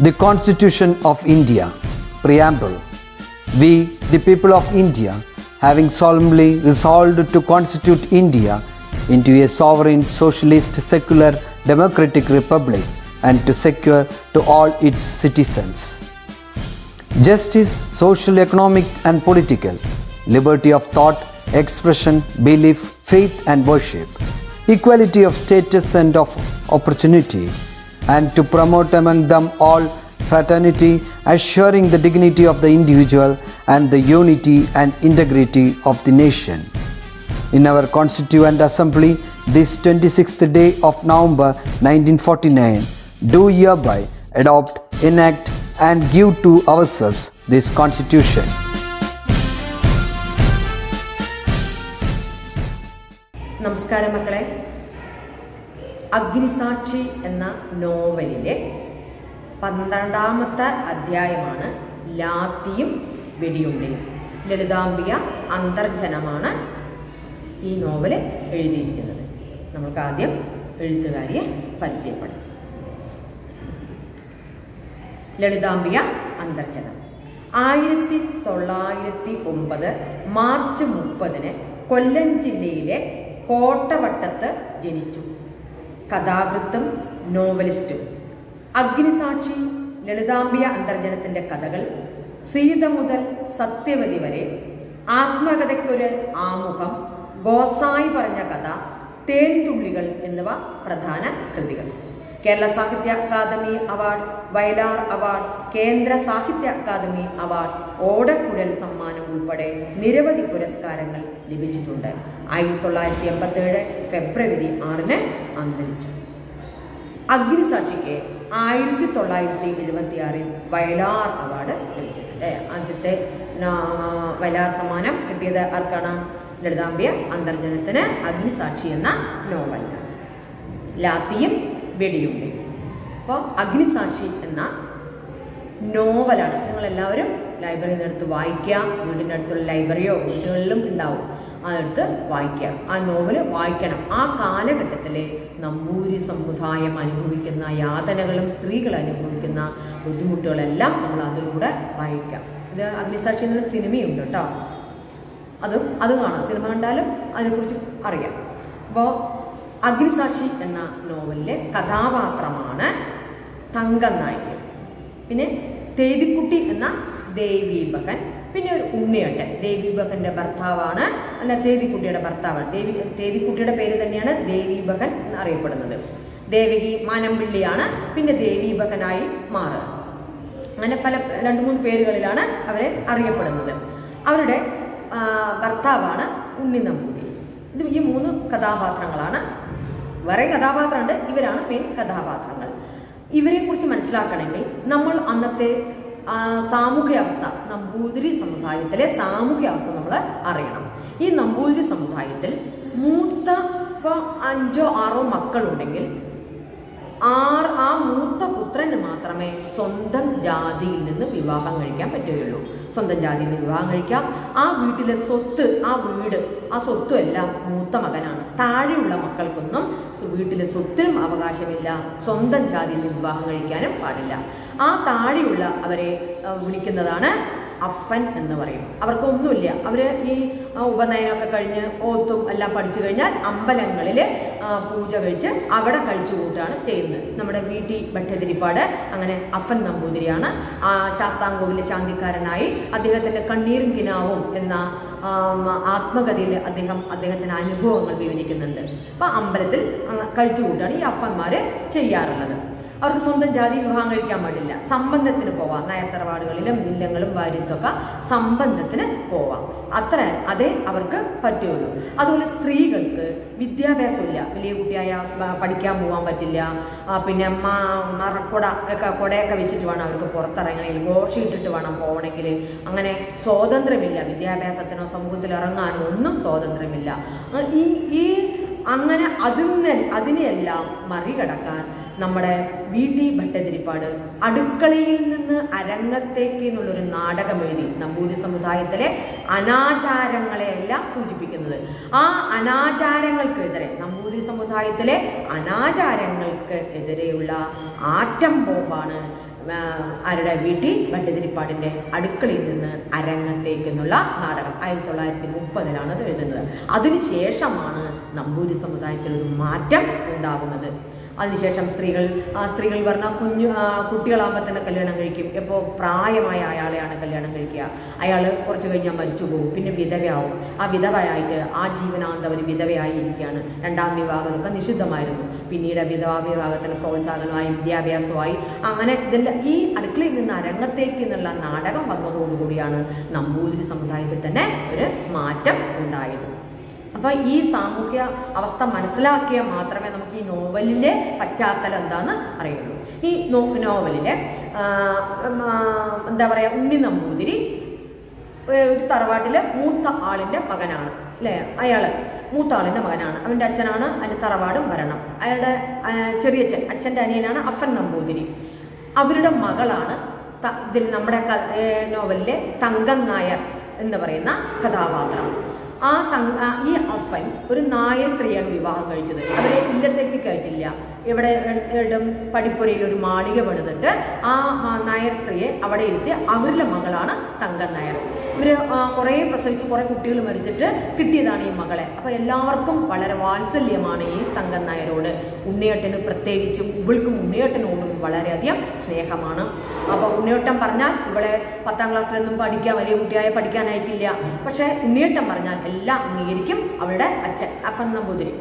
The Constitution of India, Preamble. We, the people of India, having solemnly resolved to constitute India into a sovereign, socialist, secular, democratic republic and to secure to all its citizens justice, social, economic, and political, liberty of thought, expression, belief, faith, and worship, equality of status and of opportunity, and to promote among them all fraternity, assuring the dignity of the individual and the unity and integrity of the nation. In our Constituent Assembly, this 26th day of November 1949, do hereby adopt, enact, and give to ourselves this Constitution. നമസ്കാരം മക്കളെ അഗ്നിസാക്ഷി എന്ന നോവലിലെ പന്ത്രണ്ടാമത്തെ അധ്യായമാണ് ലാത്തിയും വെടിയുണ്ടയും ലളിതാംബിക അന്തർജനമാണ് ഈ novel എഴുതിയിരിക്കുന്നത് നമുക്ക് ആദ്യം എഴുത്തുകാരിയെ പരിചയപ്പെടാം ലളിതാംബിക അന്തർജനം ആയിരത്തി തൊള്ളായിരത്തി ഒമ്പത് മാർച്ച് മുപ്പതിന് കൊല്ലം ജില്ലയിലെ കോട്ടവട്ടത്ത് ജനിച്ചു കഥാകൃത്തും നോവലിസ്റ്റും അഗ്നിസാക്ഷി ലളിതാംബിക അന്തർജനത്തിൻ്റെ കഥകൾ സീത മുതൽ സത്യവതി വരെ ആത്മകഥയ്ക്കൊരു ആമുഖം ഗോസായി പറഞ്ഞ കഥ തേൻതുള്ളികൾ എന്നിവ പ്രധാന കൃതികൾ കേരള സാഹിത്യ അക്കാദമി അവാർഡ് വയലാർ അവാർഡ് കേന്ദ്ര സാഹിത്യ അക്കാദമി അവാർഡ് ഓടക്കുഴൽ സമ്മാനം ഉൾപ്പെടെ നിരവധി പുരസ്കാരങ്ങൾ ലഭിച്ചിട്ടുണ്ട് ആയിരത്തി തൊള്ളായിരത്തി എൺപത്തേഴ് ഫെബ്രുവരി ആറിന് അന്തരിച്ചു അഗ്നിസാക്ഷിക്ക് ആയിരത്തി തൊള്ളായിരത്തി എഴുപത്തി ആറിൽ വയലാർ അവാർഡ് ലഭിച്ചിട്ടുണ്ട് ആദ്യത്തെ നാ- വയലാർ സമ്മാനം കിട്ടിയത് ആർക്കാണ് ലളിതാംബിയ അന്തർജനത്തിന് അഗ്നിസാക്ഷി എന്ന നോവലിനാണ് ലാത്തിയും വെടിയുണ്ടയും അപ്പോൾ അഗ്നിസാക്ഷി എന്ന നോവലാണ് നിങ്ങളെല്ലാവരും ലൈബ്രറിയിൽ നിന്ന് എടുത്ത് വായിക്കുക വീടിൻ്റെ അടുത്തുള്ള ലൈബ്രറിയോ വീടുകളിലും ഉണ്ടാവും അതെടുത്ത് വായിക്കുക ആ നോവൽ വായിക്കണം ആ കാലഘട്ടത്തിൽ നമ്പൂരി സമുദായം അനുഭവിക്കുന്ന യാതനകളും സ്ത്രീകൾ അനുഭവിക്കുന്ന ബുദ്ധിമുട്ടുകളെല്ലാം നമ്മൾ അതിലൂടെ വായിക്കാം ഇത് അഗ്നിസാക്ഷി എന്നൊരു സിനിമയുണ്ട് കേട്ടോ അതും അത് കാണാം സിനിമ കണ്ടാലും അതിനെക്കുറിച്ച് അറിയാം അപ്പോൾ അഗ്നിസാക്ഷി എന്ന നോവലിലെ കഥാപാത്രമാണ് തങ്കം നായകൻ പിന്നെ തേതിക്കുട്ടി എന്ന ദേവീബകൻ പിന്നെ ഒരു ഉണ്ണിയേട്ടൻ ദേവീബകന്റെ ഭർത്താവാണ് അല്ല തേതിക്കുട്ടിയുടെ ഭർത്താവാണ് ദേവി തേതിക്കുട്ടിയുടെ പേര് തന്നെയാണ് ദേവീബകൻ എന്നറിയപ്പെടുന്നത് ദേവകി മാനമ്പിള്ളിയാണ് പിന്നെ ദേവീബകനായി മാറുക അങ്ങനെ പല രണ്ട് മൂന്ന് പേരുകളിലാണ് അവരെ അറിയപ്പെടുന്നത് അവരുടെ ആ, ഭർത്താവാണ് ഉണ്ണി നമ്പൂതിരി ഇത് ഈ മൂന്ന് കഥാപാത്രങ്ങളാണ് വേറെ കഥാപാത്രമുണ്ട് ഇവരാണ് മെയിൻ കഥാപാത്രങ്ങൾ ഇവരെ കുറിച്ച് മനസ്സിലാക്കണമെങ്കിൽ നമ്മൾ അന്നത്തെ ആ, സാമൂഹ്യ അവസ്ഥ നമ്പൂതിരി സമുദായത്തിലെ സാമൂഹ്യ അവസ്ഥ നമ്മൾ അറിയണം ഈ നമ്പൂതിരി സമുദായത്തിൽ മൂത്ത ഇപ്പോൾ അഞ്ചോ ആറോ മക്കളുണ്ടെങ്കിൽ ആർ ആ മൂത്ത പുത്രന് മാത്രമേ സ്വന്തം ജാതിയിൽ നിന്ന് വിവാഹം കഴിക്കാൻ പറ്റുകയുള്ളൂ സ്വന്തം ജാതിയിൽ നിന്ന് വിവാഹം കഴിക്കാം ആ വീട്ടിലെ സ്വത്ത് ആ വീട് ആ സ്വത്തും എല്ലാം മൂത്ത മകനാണ് താഴെയുള്ള മക്കൾക്കൊന്നും സ്വ- വീട്ടിലെ സ്വത്തിനും അവകാശമില്ല സ്വന്തം ജാതിയിൽ നിന്ന് വിവാഹം കഴിക്കാനും പാടില്ല ആ താഴെയുള്ള അവരെ ആ, വിളിക്കുന്നതാണ് അഫൻ എന്ന് പറയും അവർക്കൊന്നുമില്ല അവർ ഈ ആ, ഉപനയനമൊക്കെ കഴിഞ്ഞ് ഓത്തും എല്ലാം പഠിച്ചു കഴിഞ്ഞാൽ അമ്പലങ്ങളിൽ പൂജ കഴിച്ച് അവിടെ കഴിച്ചു കൂട്ടാണ് ചെയ്യുന്നത് നമ്മുടെ വി ടി ഭട്ടതിരിപ്പാട് അങ്ങനെ അഫൻ നമ്പൂതിരിയാണ് ആ ശാസ്താംകോവിലെ ശാന്തിക്കാരനായി അദ്ദേഹത്തിൻ്റെ കണ്ണീരും കിനാവും എന്ന ആം, ആത്മകഥയിൽ അദ്ദേഹം അദ്ദേഹത്തിൻ്റെ അനുഭവങ്ങൾ വിവരിക്കുന്നുണ്ട് അപ്പം അമ്പലത്തിൽ അങ്ങ് കഴിച്ചു കൂട്ടാണ് ഈ അഫന്മാർ ചെയ്യാറുള്ളത് അവർക്ക് സ്വന്തം ജാതി വിവാഹം കഴിക്കാൻ പാടില്ല സംബന്ധത്തിന് പോവാം നയത്തറവാടുകളിലും ഇല്ലങ്ങളും ഭാര്യത്തൊക്കെ സംബന്ധത്തിന് പോവാം അത്ര അതേ അവർക്ക് പറ്റുള്ളൂ അതുപോലെ സ്ത്രീകൾക്ക് വിദ്യാഭ്യാസമില്ല വലിയ കുട്ടിയായ ബ- പഠിക്കാൻ പോകാൻ പറ്റില്ല ആ, പിന്നെ മ- മറക്കുട ഒക്കെ കുടയൊക്കെ വെച്ചിട്ട് വേണം അവർക്ക് പുറത്തിറങ്ങണമെങ്കിൽ ഘോഷ ഇട്ടിട്ട് വേണം പോകണമെങ്കിൽ അങ്ങനെ സ്വാതന്ത്ര്യമില്ല വിദ്യാഭ്യാസത്തിനോ സമൂഹത്തിൽ ഇറങ്ങാനോ ഒന്നും സ്വാതന്ത്ര്യമില്ല ആ, ഈ ഈ അങ്ങനെ അതിനെ അതിനെയെല്ലാം മറികടക്കാൻ നമ്മുടെ വി ടി ഭട്ടതിരിപ്പാട് അടുക്കളയിൽ നിന്ന് അരങ്ങത്തേക്ക് എന്നുള്ളൊരു നാടകം എഴുതി നമ്പൂരി സമുദായത്തിലെ അനാചാരങ്ങളെയെല്ലാം സൂചിപ്പിക്കുന്നത് ആ അനാചാരങ്ങൾക്കെതിരെ നമ്പൂതിരി സമുദായത്തിലെ അനാചാരങ്ങൾക്ക് എതിരെയുള്ള ആറ്റം ബോംബാണ് ആ, ആരുടെ വീട്ടിൽ ഭട്ടതിരിപ്പാടിൻ്റെ അടുക്കളയിൽ നിന്ന് അരങ്ങത്തേക്ക് എന്നുള്ള നാടകം ആയിരത്തി തൊള്ളായിരത്തി മുപ്പതിലാണ് അത് എഴുതുന്നത് അതിനുശേഷമാണ് നമ്പൂരി സമുദായത്തിൽ ഒരു മാറ്റം ഉണ്ടാകുന്നത് അതിനുശേഷം സ്ത്രീകൾ ആ സ്ത്രീകൾ പറഞ്ഞ കുഞ്ഞു ആ, കുട്ടികളാകുമ്പോൾ തന്നെ കല്യാണം കഴിക്കും എപ്പോൾ പ്രായമായ അയാളെയാണ് കല്യാണം കഴിക്കുക അയാൾ കുറച്ച് കഴിഞ്ഞാൽ മരിച്ചു പോകും പിന്നെ വിധവയാവും ആ വിധവയായിട്ട് ആ ജീവനാന്തം ഒരു വിധവയായി ഇരിക്കുകയാണ് രണ്ടാം വിവാഹമൊക്കെ നിഷിദ്ധമായിരുന്നു പിന്നീട് വിധവാ വിവാഹത്തിന് പ്രോത്സാഹനമായി വിദ്യാഭ്യാസമായി അങ്ങനെ ഇതെല്ലാം ഈ അടുക്കളയിൽ നിന്ന് അരങ്ങത്തേക്ക് എന്നുള്ള നാടകം വന്നതോടുകൂടിയാണ് നമ്പൂതിരി സമുദായത്തിൽ തന്നെ ഒരു മാറ്റം ഉണ്ടായത് അപ്പൊ ഈ സാമൂഹ്യ അവസ്ഥ മനസ്സിലാക്കിയാൽ മാത്രമേ നമുക്ക് ഈ നോവലിന്റെ പശ്ചാത്തലം എന്താന്ന് അറിയുള്ളൂ ഈ നോ നോവലിലെ ആ, ഉം, ആ, എന്താ പറയാ ഉണ്ണി നമ്പൂതിരി ഒരു തറവാട്ടിലെ മൂത്ത ആളിന്റെ മകനാണ് അല്ലേ അയാള് മൂത്ത ആളിന്റെ മകനാണ് അവന്റെ അച്ഛനാണ് അതിന്റെ തറവാടും ഭരണം അയാളുടെ ആ, ചെറിയച്ഛൻ അച്ഛന്റെ അനിയനാണ് അഫൻ നമ്പൂതിരി അവരുടെ മകളാണ് ത- ഇതിൽ നമ്മുടെ ക- ഏ, നോവലിലെ തങ്കം നായർ എന്ന് പറയുന്ന കഥാപാത്രം ആ തങ്ക ആ ഈ അഫൻ ഒരു നായർ സ്ത്രീയാണ് വിവാഹം കഴിച്ചത് അവരെ ഇല്ലത്തേക്ക് കയറ്റില്ല ഇവിടെ ഇടം പടിപ്പുരയിൽ ഒരു മാളിക പണിതിട്ട് ആ ആ നായർ സ്ത്രീയെ അവിടെ ഇരുത്തി അവരുടെ മകളാണ് തങ്കം നായർ ഇവര് ആ, കുറേ പ്രസവിച്ച് കുറേ കുട്ടികൾ മരിച്ചിട്ട് കിട്ടിയതാണ് ഈ മകളെ അപ്പൊ എല്ലാവർക്കും വളരെ വാത്സല്യമാണ് ഈ തങ്കം നായരോട് ഉണ്ണിയേട്ടന് പ്രത്യേകിച്ചും ഇവൾക്കും ഉണ്ണിയേട്ടനോടും വളരെയധികം സ്നേഹമാണ് അപ്പൊ ഉണ്ണിയേട്ടൻ പറഞ്ഞാൽ ഇവളെ പത്താം ക്ലാസ്സിലൊന്നും പഠിക്കാൻ വലിയ കുട്ടിയായ പഠിക്കാൻ അയക്കില്ല പക്ഷെ ഉണ്ണിയേട്ടൻ പറഞ്ഞാൽ എല്ലാം അംഗീകരിക്കും അവളുടെ അച്ഛൻ അപ്പൻ നമ്പൂതിരി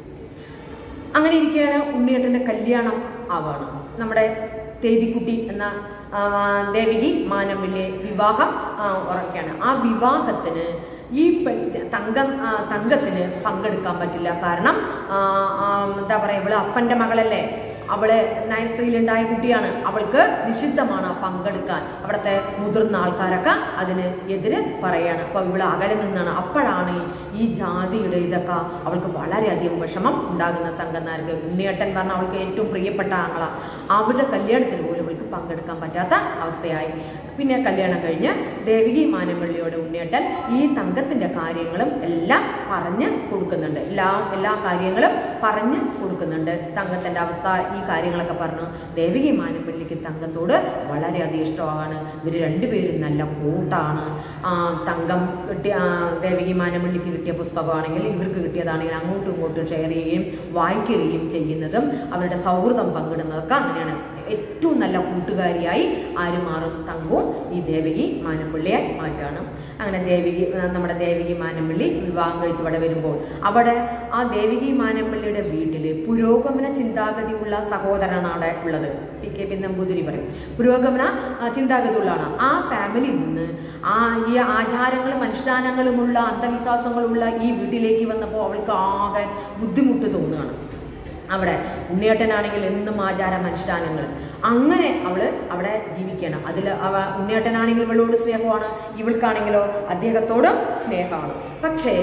അങ്ങനെ ഇരിക്കുകയാണ് ഉണ്ണിയേട്ടൻ്റെ കല്യാണം ആവാണ് നമ്മുടെ തേതിക്കുട്ടി എന്ന ആ, ദേവികി മാനമ്പിള്ളിയെ വിവാഹം ആ, ഉറക്കുകയാണ് ആ വിവാഹത്തിന് ഈ പെ- തങ്കം ആ, തങ്കത്തിന് പങ്കെടുക്കാൻ പറ്റില്ല കാരണം ആ, ആ, എന്താ പറയുക ഇവള് അപ്പൻ്റെ മകളല്ലേ അവള് നായർ സ്ത്രീയിലുണ്ടായ കുട്ടിയാണ് അവൾക്ക് നിഷിദ്ധമാണ് ആ പങ്കെടുക്കാൻ അവിടുത്തെ മുതിർന്ന ആൾക്കാരൊക്കെ അതിന് എതിര് പറയാണ് അപ്പൊ ഇവിടെ അകലെ നിന്നാണ് അപ്പോഴാണ് ഈ- ഈ ജാതിയുടെ ഇതൊക്കെ അവൾക്ക് വളരെയധികം വിഷമം ഉണ്ടാകുന്ന തങ്കന്നാർക്ക് ഉണ്ണിയേട്ടൻ പറഞ്ഞ അവൾക്ക് ഏറ്റവും പ്രിയപ്പെട്ട ആങ്ങള അവരുടെ കല്യാണത്തിന് പോലും അവൾക്ക് പങ്കെടുക്കാൻ പറ്റാത്ത അവസ്ഥയായി പിന്നെ കല്യാണം കഴിഞ്ഞ് ദേവികി മാനമ്പള്ളിയോട് ഉണ്ണിയേട്ടൻ ഈ തങ്കത്തിന്റെ കാര്യങ്ങളും എല്ലാം പറഞ്ഞ് കൊടുക്കുന്നുണ്ട് എല്ലാ എല്ലാ കാര്യങ്ങളും പറഞ്ഞ് കൊടുക്കുന്നുണ്ട് തങ്കത്തിന്റെ അവസ്ഥ ഈ കാര്യങ്ങളൊക്കെ പറഞ്ഞു ദേവികി മാനമ്പള്ളിക്ക് തങ്കത്തോട് വളരെയധികം ഇഷ്ടമാണ് ഇവർ രണ്ടുപേരും നല്ല കൂട്ടാണ് ആ, തങ്കം കിട്ടിയ ആ, ദേവികി മാനമ്പള്ളിക്ക് കിട്ടിയ പുസ്തകമാണെങ്കിൽ ഇവർക്ക് കിട്ടിയതാണെങ്കിൽ അങ്ങോട്ടും ഇങ്ങോട്ടും ഷെയർ ചെയ്യുകയും വായിക്കുകയും ചെയ്യുന്നതും അവരുടെ സൗഹൃദം പങ്കിടുന്നതൊക്കെ അങ്ങനെയാണ് ഏറ്റവും നല്ല കൂട്ടുകാരിയായി ആര് മാറും തങ്കവും ഈ ദേവകി മാനമ്പിള്ളിയെ മാറ്റുകയാണ് അങ്ങനെ ദേവികി ആ, നമ്മുടെ ദേവികി മാനമ്പിള്ളി വിവാഹം കഴിച്ച് ഇവിടെ വരുമ്പോൾ അവിടെ ആ ദേവികി മാനമ്പിള്ളിയുടെ വീട്ടിൽ പുരോഗമന ചിന്താഗതിയുള്ള സഹോദരനാണ് അവിടെ ഉള്ളത് പി കെ പി നമ്പൂതിരി പറയും പുരോഗമന ആ, ചിന്താഗതിയുള്ളതാണ് ആ ഫാമിലിയിൽ നിന്ന് ആ ഈ ആചാരങ്ങളും അനുഷ്ഠാനങ്ങളുമുള്ള അന്ധവിശ്വാസങ്ങളുള്ള ഈ വീട്ടിലേക്ക് വന്നപ്പോൾ അവൾക്ക് ആകെ ബുദ്ധിമുട്ട് തോന്നുകയാണ് അവിടെ ഉണ്ണിയേട്ടനാണെങ്കിൽ എന്നും ആചാരം അനുഷ്ഠാനങ്ങൾ അങ്ങനെ അവള് അവിടെ ജീവിക്കണം അതിൽ അവ ഉണ്ണിയേട്ടനാണെങ്കിൽ ഇവളോട് സ്നേഹമാണ് ഇവൾക്കാണെങ്കിലോ അദ്ദേഹത്തോടും സ്നേഹമാണ് പക്ഷേ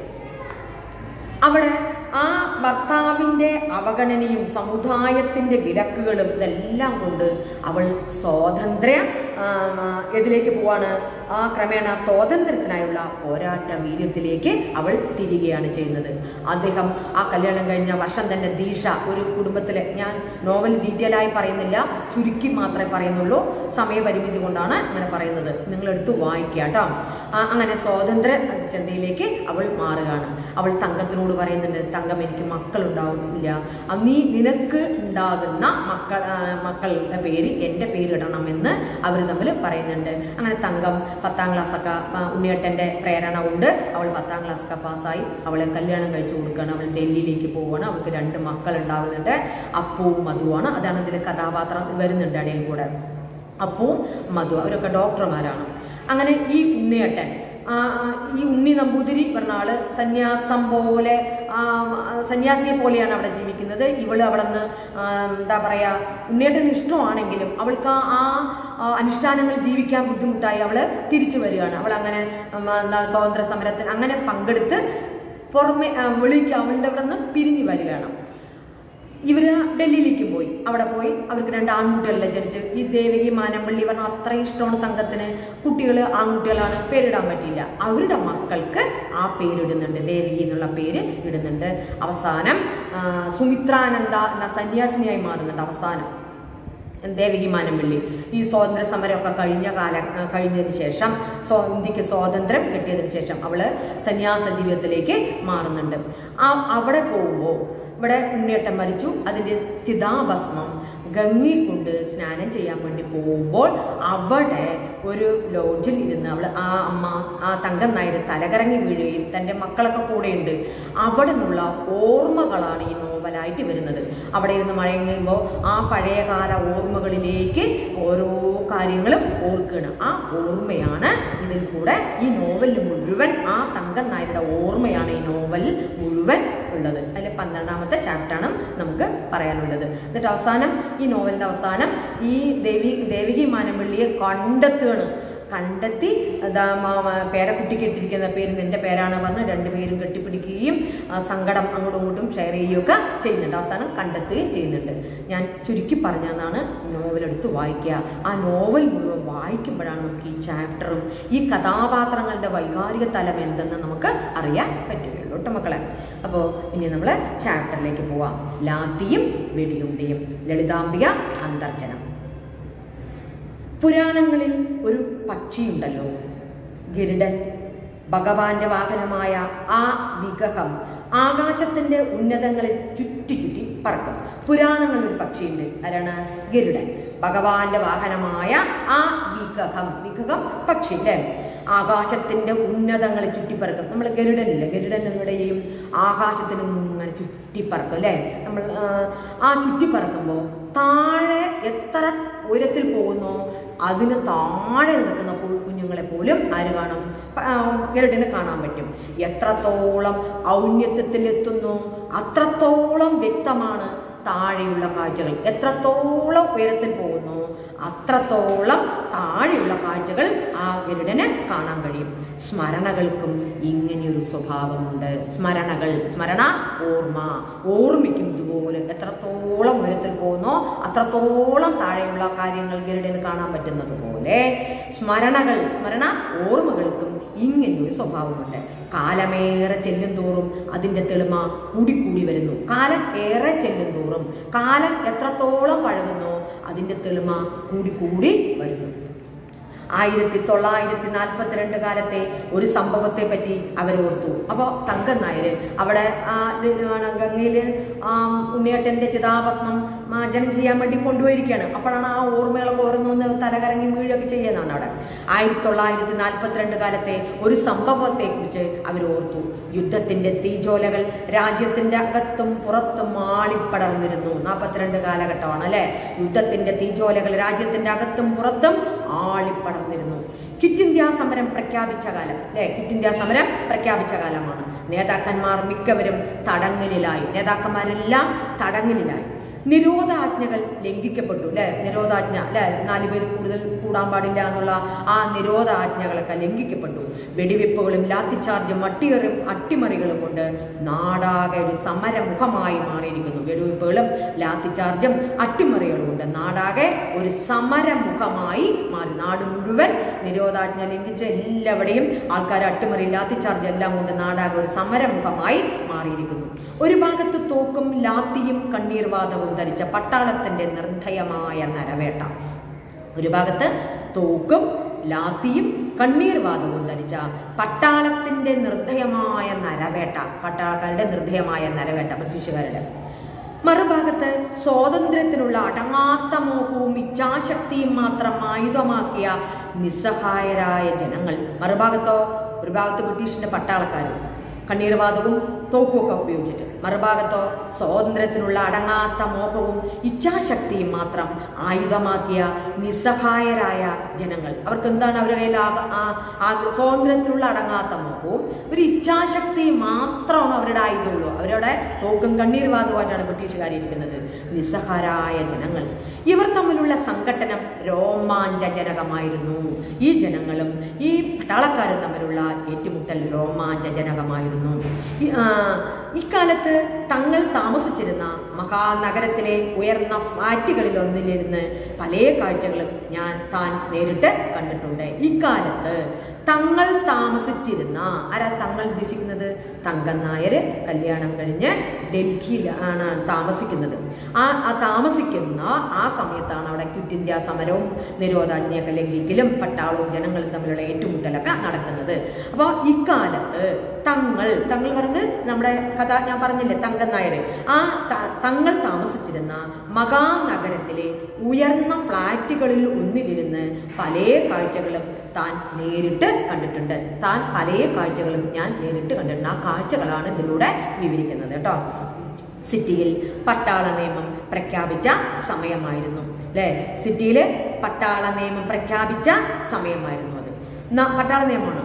അവിടെ ആ ഭർത്താവിൻ്റെ അവഗണനയും സമുദായത്തിൻ്റെ വിലക്കുകളും ഇതെല്ലാം കൊണ്ട് അവൾ സ്വാതന്ത്ര്യ ആ, ആ, ഇതിലേക്ക് പോവാണ് ആ ക്രമേണ സ്വാതന്ത്ര്യത്തിനായുള്ള പോരാട്ട വീര്യത്തിലേക്ക് അവൾ തിരികെയാണ് ചെയ്യുന്നത് അദ്ദേഹം ആ കല്യാണം കഴിഞ്ഞ വർഷം തന്നെ ദീക്ഷ ഒരു കുടുംബത്തിലെ ഞാൻ നോവൽ ഡീറ്റെയിൽ ആയി പറയുന്നില്ല ചുരുക്കി മാത്രമേ പറയുന്നുള്ളൂ സമയപരിമിതി കൊണ്ടാണ് അങ്ങനെ പറയുന്നത് നിങ്ങളെടുത്ത് വായിക്കുക കേട്ടോ ആ, അങ്ങനെ സ്വാതന്ത്ര്യ ചിന്തയിലേക്ക് അവൾ മാറുകയാണ് അവൾ തങ്കത്തിനോട് പറയുന്നുണ്ട് തങ്കം എനിക്ക് മക്കളുണ്ടാവില്ല ആ, നീ നിനക്ക് ഉണ്ടാകുന്ന മക്കൾ ആ, മക്കളുടെ പേര് എൻ്റെ പേരിടണമെന്ന് അവർ തമ്മിൽ പറയുന്നുണ്ട് അങ്ങനെ തങ്കം പത്താം ക്ലാസ്സൊക്കെ ആ, ഉണ്ണിയേട്ടൻ്റെ പ്രേരണ കൊണ്ട് അവൾ പത്താം ക്ലാസ്സൊക്കെ പാസ്സായി അവളെ കല്യാണം കഴിച്ചു കൊടുക്കുകയാണ് അവൾ ഡൽഹിയിലേക്ക് പോവുകയാണ് അവൾക്ക് രണ്ട് മക്കൾ ഉണ്ടാവുന്നുണ്ട് അപ്പവും മധുവാണ് അതാണ് ഇതിൽ കഥാപാത്രം വരുന്നുണ്ട് ഇടയിൽ കൂടെ അപ്പവും മധു അവരൊക്കെ ഡോക്ടർമാരാണ് അങ്ങനെ ഈ ഉണ്ണിയേട്ടൻ ആ, ഈ ഉണ്ണി നമ്പൂതിരി പറഞ്ഞ ആള് സന്യാസം പോലെ ആ, സന്യാസിയെ പോലെയാണ് അവിടെ ജീവിക്കുന്നത് ഇവള് അവിടെ നിന്ന് എന്താ പറയാ ഉണ്ണിയേട്ടന് ഇഷ്ടമാണെങ്കിലും അവൾക്ക് ആ ആ, ആ, അനുഷ്ഠാനങ്ങൾ ജീവിക്കാൻ ബുദ്ധിമുട്ടായി അവള് തിരിച്ചു വരികയാണ് അവൾ അങ്ങനെ ഉം, എന്താ സ്വാതന്ത്ര്യ സമരത്തിന് അങ്ങനെ പങ്കെടുത്ത് പുറമെ ആ, വെളിക്ക് അവളുടെ അവിടെ നിന്ന് പിരിഞ്ഞു വരികയാണ് ഇവര് ഡൽഹിയിലേക്ക് പോയി അവിടെ പോയി അവർക്ക് രണ്ട് ആൺകുട്ടികളല്ലേ ജനിച്ച് ഈ ദേവകി മാനമ്പള്ളി പറഞ്ഞ അത്രയും ഇഷ്ടമാണ് തങ്കത്തിന് കുട്ടികൾ ആൺകുട്ടികളാണ് പേരിടാൻ പറ്റിയില്ല അവരുടെ മക്കൾക്ക് ആ പേരിടുന്നുണ്ട് ദേവകി എന്നുള്ള പേര് ഇടുന്നുണ്ട് അവസാനം ആ, സുമിത്രാനന്ദ എന്ന സന്യാസിനിയായി മാറുന്നുണ്ട് അവസാനം ദേവകി മാനമ്പിള്ളി ഈ സ്വാതന്ത്ര്യ സമരമൊക്കെ കഴിഞ്ഞ കാല കഴിഞ്ഞതിന് ശേഷം സ്വ ഇന്ത്യക്ക് സ്വാതന്ത്ര്യം കിട്ടിയതിന് ശേഷം അവള് സന്യാസ ജീവിതത്തിലേക്ക് മാറുന്നുണ്ട് ആ അവിടെ പോകുമ്പോൾ ഇവിടെ ഉണ്ണിയേട്ടൻ മരിച്ചു അതിൻ്റെ ചിതാഭസ്മം ഗംഗയിൽ കൊണ്ട് സ്നാനം ചെയ്യാൻ വേണ്ടി പോകുമ്പോൾ അവിടെ ഒരു ലോഡ്ജിൽ ഇരുന്ന് അവൾ ആ അമ്മ ആ തങ്കം നായർ തലകറങ്ങി വീഴുകയും തൻ്റെ മക്കളൊക്കെ കൂടെയുണ്ട് അവിടെ നിന്നുള്ള ഓർമ്മകളാണ് ഈ നോവലായിട്ട് വരുന്നത് അവിടെ ഇരുന്ന് മഴയുമ്പോൾ ആ പഴയകാല ഓർമ്മകളിലേക്ക് ഓരോ കാര്യങ്ങളും ഓർക്കുകയാണ് ആ ഓർമ്മയാണ് ഇതിൽ കൂടെ ഈ നോവലിൽ മുഴുവൻ ആ തങ്കം നായരുടെ ഓർമ്മയാണ് ഈ നോവലിൽ മുഴുവൻ ഉള്ളത് അതിൽ പന്ത്രണ്ടാമത്തെ ചാപ്റ്ററാണ് നമുക്ക് പറയാനുള്ളത് എന്നിട്ട് അവസാനം ഈ നോവലിൻ്റെ അവസാനം ഈ ദേവി ദേവികി മാനമ്പിള്ളിയെ കണ്ടെത്തുകയാണ് കണ്ടെത്തി അതാ മ- മ- പേരക്കുട്ടിക്ക് ഇട്ടിരിക്കുന്ന പേര് നിന്റെ പേരാണ് പറഞ്ഞ് രണ്ടുപേരും കെട്ടിപ്പിടിക്കുകയും ആ, സങ്കടം അങ്ങോട്ടും ഇങ്ങോട്ടും ഷെയർ ചെയ്യുകയൊക്കെ ചെയ്യുന്നുണ്ട് അവസാനം കണ്ടെത്തുകയും ചെയ്യുന്നുണ്ട് ഞാൻ ചുരുക്കി പറഞ്ഞതാണ് നോവലെടുത്ത് വായിക്കുക ആ നോവൽ മുഴുവൻ വായിക്കുമ്പോഴാണ് നമുക്ക് ഈ ചാപ്റ്ററും ഈ കഥാപാത്രങ്ങളുടെ വൈകാരിക തലം എന്തെന്ന് നമുക്ക് അറിയാൻ പറ്റുകയുള്ളൂ കേട്ടോ മക്കളെ അപ്പോൾ ഇനി നമ്മൾ ചാപ്റ്ററിലേക്ക് പോവാം ലാത്തിയും വെടിയുണ്ടിയും ലളിതാംബിക അന്തർജനം പുരാണങ്ങളിൽ ഒരു പക്ഷിയുണ്ടല്ലോ ഗരുഡൻ ഭഗവാന്റെ വാഹനമായ ആ വിഗ്രഹം ആകാശത്തിന്റെ ഉന്നതങ്ങളിൽ ചുറ്റി ചുറ്റി പറക്കും പുരാണങ്ങളിൽ ഒരു പക്ഷിയുണ്ട് ആരാണ് ഗരുഡൻ ഭഗവാന്റെ വാഹനമായ ആ വിഗ്രഹം വിഗ്രഹം പക്ഷി അല്ലേ ആകാശത്തിന്റെ ഉന്നതങ്ങളിൽ ചുറ്റിപ്പറക്കും നമ്മൾ ഗരുഡനില്ല ഗരുഡൻ നമ്മുടെയും ആകാശത്തിന് ഇങ്ങനെ ചുറ്റിപ്പറക്കും അല്ലേ നമ്മൾ ആ, ആ ചുറ്റിപ്പറക്കുമ്പോൾ താഴെ എത്ര ഉയരത്തിൽ പോകുന്നോ അതിന് താഴെ നിൽക്കുന്ന പുഴു കുഞ്ഞുങ്ങളെ പോലും ആര് കാണും പ- ആ, ഗരുഡിനെ കാണാൻ പറ്റും എത്രത്തോളം ഔന്നത്യത്തിൽ എത്തുന്നു അത്രത്തോളം വ്യക്തമാണ് താഴെയുള്ള കാഴ്ചകൾ എത്രത്തോളം ഉയരത്തിൽ പോകുന്നു അത്രത്തോളം താഴെയുള്ള കാഴ്ചകൾ ആ ഗരുഡന് കാണാൻ കഴിയും സ്മരണകൾക്കും ഇങ്ങനെയൊരു സ്വഭാവമുണ്ട് സ്മരണകൾ സ്മരണ ഓർമ്മ ഓർമ്മിക്കും ഇതുപോലെ എത്രത്തോളം ഉയരത്തിൽ പോകുന്നോ അത്രത്തോളം താഴെയുള്ള കാര്യങ്ങൾ ഗരുഡന് കാണാൻ പറ്റുന്നത് പോലെ സ്മരണകൾ സ്മരണ ഓർമ്മകൾക്കും ഇങ്ങനെയൊരു സ്വഭാവമുണ്ട് കാലമേറെ ചെല്ലും തോറും അതിൻ്റെ തെളിമ കൂടിക്കൂടി വരുന്നു കാലം ഏറെ ചെല്ലും തോറും കാലം എത്രത്തോളം പഴകുന്നോ അതിൻ്റെ തെളിമ കൂടിക്കൂടി വരുന്നു ആയിരത്തി തൊള്ളായിരത്തി നാൽപ്പത്തിരണ്ട് കാലത്തെ ഒരു സംഭവത്തെ പറ്റി അവരോർത്തു അപ്പോൾ തങ്കം നായർ അവിടെ ആ ഗംഗയിൽ ഉണ്ണിയേട്ടൻ്റെ ചിതാഭസ്മം മാർജനം ചെയ്യാൻ വേണ്ടി കൊണ്ടുപോയിരിക്കുകയാണ് അപ്പോഴാണ് ആ ഓർമ്മകളൊക്കെ ഓരോന്നൊന്ന് തലകറങ്ങി വീഴുകയൊക്കെ ചെയ്യുന്നതാണ് അവിടെ ആയിരത്തി തൊള്ളായിരത്തി നാൽപ്പത്തിരണ്ട് കാലത്തെ ഒരു സംഭവത്തെക്കുറിച്ച് അവരോർത്തു യുദ്ധത്തിന്റെ തീജോലകൾ രാജ്യത്തിന്റെ അകത്തും പുറത്തും ആളിപ്പടർന്നിരുന്നു നാൽപ്പത്തിരണ്ട് കാലഘട്ടമാണ് അല്ലെ യുദ്ധത്തിന്റെ തീജോലകൾ രാജ്യത്തിന്റെ അകത്തും പുറത്തും ആളിപ്പടർന്നിരുന്നു ക്വിറ്റ് ഇന്ത്യ സമരം പ്രഖ്യാപിച്ച കാലം അല്ലെ ക്വിറ്റ് ഇന്ത്യ സമരം പ്രഖ്യാപിച്ച കാലമാണ് നേതാക്കന്മാർ മിക്കവരും തടങ്കലിലായി നേതാക്കന്മാരെല്ലാം തടങ്കലിലായി നിരോധാജ്ഞകൾ ലംഘിക്കപ്പെട്ടു അല്ലെ നിരോധാജ്ഞ അല്ലെ നാല് പേര് കൂടുതൽ കൂടാൻ പാടില്ല എന്നുള്ള ആ നിരോധാജ്ഞകളൊക്കെ ലംഘിക്കപ്പെട്ടു വെടിവെപ്പുകളും ലാത്തിച്ചാർജും അട്ടിയറും അട്ടിമറികളും കൊണ്ട് നാടാകെ ഒരു സമരമുഖമായി മാറിയിരിക്കുന്നു വെടിവെപ്പുകളും ലാത്തിച്ചാർജും അട്ടിമറികളും കൊണ്ട് നാടാകെ ഒരു സമരമുഖമായി മാറി നാട് മുഴുവൻ നിരോധാജ്ഞ ലംഘിച്ച് എല്ലാവിടെയും ആൾക്കാർ അട്ടിമറി ലാത്തിച്ചാർജ് എല്ലാം കൊണ്ട് നാടാകെ ഒരു സമരമുഖമായി മാറിയിരിക്കുന്നു ഒരു ഭാഗത്ത് തോക്കും ലാത്തിയും കണ്ണീർവാദവും ധരിച്ച പട്ടാളത്തിന്റെ നിർദ്ധയമായ നരവേട്ട ഒരു ഭാഗത്ത് തോക്കും ലാത്തിയും കണ്ണീർവാദവും ധരിച്ച പട്ടാളത്തിന്റെ നിർദ്ധയമായ നരവേട്ട പട്ടാളക്കാരുടെ നിർദ്ധയമായ നരവേട്ട ബ്രിട്ടീഷുകാരുടെ മറുഭാഗത്ത് സ്വാതന്ത്ര്യത്തിനുള്ള അടങ്ങാത്ത മോഹവും ഇച്ഛാശക്തിയും മാത്രം ആയുധമാക്കിയ നിസ്സഹായരായ ജനങ്ങൾ മറുഭാഗത്തോ ഒരു ഭാഗത്ത് ബ്രിട്ടീഷിന്റെ പട്ടാളക്കാരും കണ്ണീർവാദവും തോക്കുമൊക്കെ ഉപയോഗിച്ചിട്ട് മറുഭാഗത്തോ സ്വാതന്ത്ര്യത്തിനുള്ള അടങ്ങാത്ത മോഹവും ഇച്ഛാശക്തിയും മാത്രം ആയുധമാക്കിയ നിസ്സഹായരായ ജനങ്ങൾ അവർക്ക് എന്താണ് അവരുടെ കയ്യിൽ ആക- ആ- ആ സ്വാതന്ത്ര്യത്തിനുള്ള അടങ്ങാത്ത മോഹവും ഒരു ഇച്ഛാശക്തി മാത്രമാണ് അവരുടെ ആയുധമുള്ളൂ അവരുടെ തോക്കും കണ്ണീർവാദവുമായിട്ടാണ് ബ്രിട്ടീഷുകാരിയിരിക്കുന്നത് നിസ്സഹാരായ ജനങ്ങൾ ഇവർ തമ്മിലുള്ള സംഘട്ടനം രോമാഞ്ചജനകമായിരുന്നു ഈ ജനങ്ങളും ഈ പട്ടാളക്കാരും തമ്മിലുള്ള ഏറ്റുമുട്ടൽ രോമാഞ്ചജനകമായിരുന്നു ഈ, ആ, ഇക്കാലത്ത് തങ്ങൾ താമസിച്ചിരുന്ന മഹാനഗരത്തിലെ ഉയർന്ന ഫ്ലാറ്റുകളിൽ ഒന്നിലിരുന്ന് പല കാഴ്ചകളും ഞാൻ താൻ നേരിട്ട് കണ്ടിട്ടുണ്ട് ഇക്കാലത്ത് തങ്ങൾ താമസിച്ചിരുന്ന ആരാ തങ്ങൾ ഉദ്ദേശിക്കുന്നത് തങ്കൻ നായർ കല്യാണം കഴിഞ്ഞ് ഡൽഹിയിൽ ആണ് താമസിക്കുന്നത് ആ ആ താമസിക്കുന്ന ആ സമയത്താണ് അവിടെ ക്വിറ്റ് ഇന്ത്യ സമരവും നിരോധാജ്ഞയൊക്കെ ലംഘിക്കലും പട്ടാളവും ജനങ്ങളും തമ്മിലുള്ള ഏറ്റുമുട്ടലൊക്കെ നടക്കുന്നത് അപ്പോൾ ഇക്കാലത്ത് തങ്ങൾ തങ്ങൾ പറഞ്ഞത് നമ്മുടെ കഥ ഞാൻ പറഞ്ഞില്ലേ തങ്കൻ നായർ ആ ത- തങ്ങൾ താമസിച്ചിരുന്ന മഹാനഗരത്തിലെ ഉയർന്ന ഫ്ലാറ്റുകളിൽ ഒന്നിലിരുന്ന് പല കാഴ്ചകളും താൻ നേരിട്ട് കണ്ടിട്ടുണ്ട് താൻ പല കാഴ്ചകളും ഞാൻ നേരിട്ട് കണ്ടിട്ടുണ്ട് ആ കാഴ്ചകളാണ് ഇതിലൂടെ വിവരിക്കുന്നത് കേട്ടോ സിറ്റിയിൽ പട്ടാള നിയമം പ്രഖ്യാപിച്ച സമയമായിരുന്നു അല്ലേ സിറ്റിയിൽ പട്ടാള നിയമം പ്രഖ്യാപിച്ച സമയമായിരുന്നു അത് ന- പട്ടാള നിയമമാണ്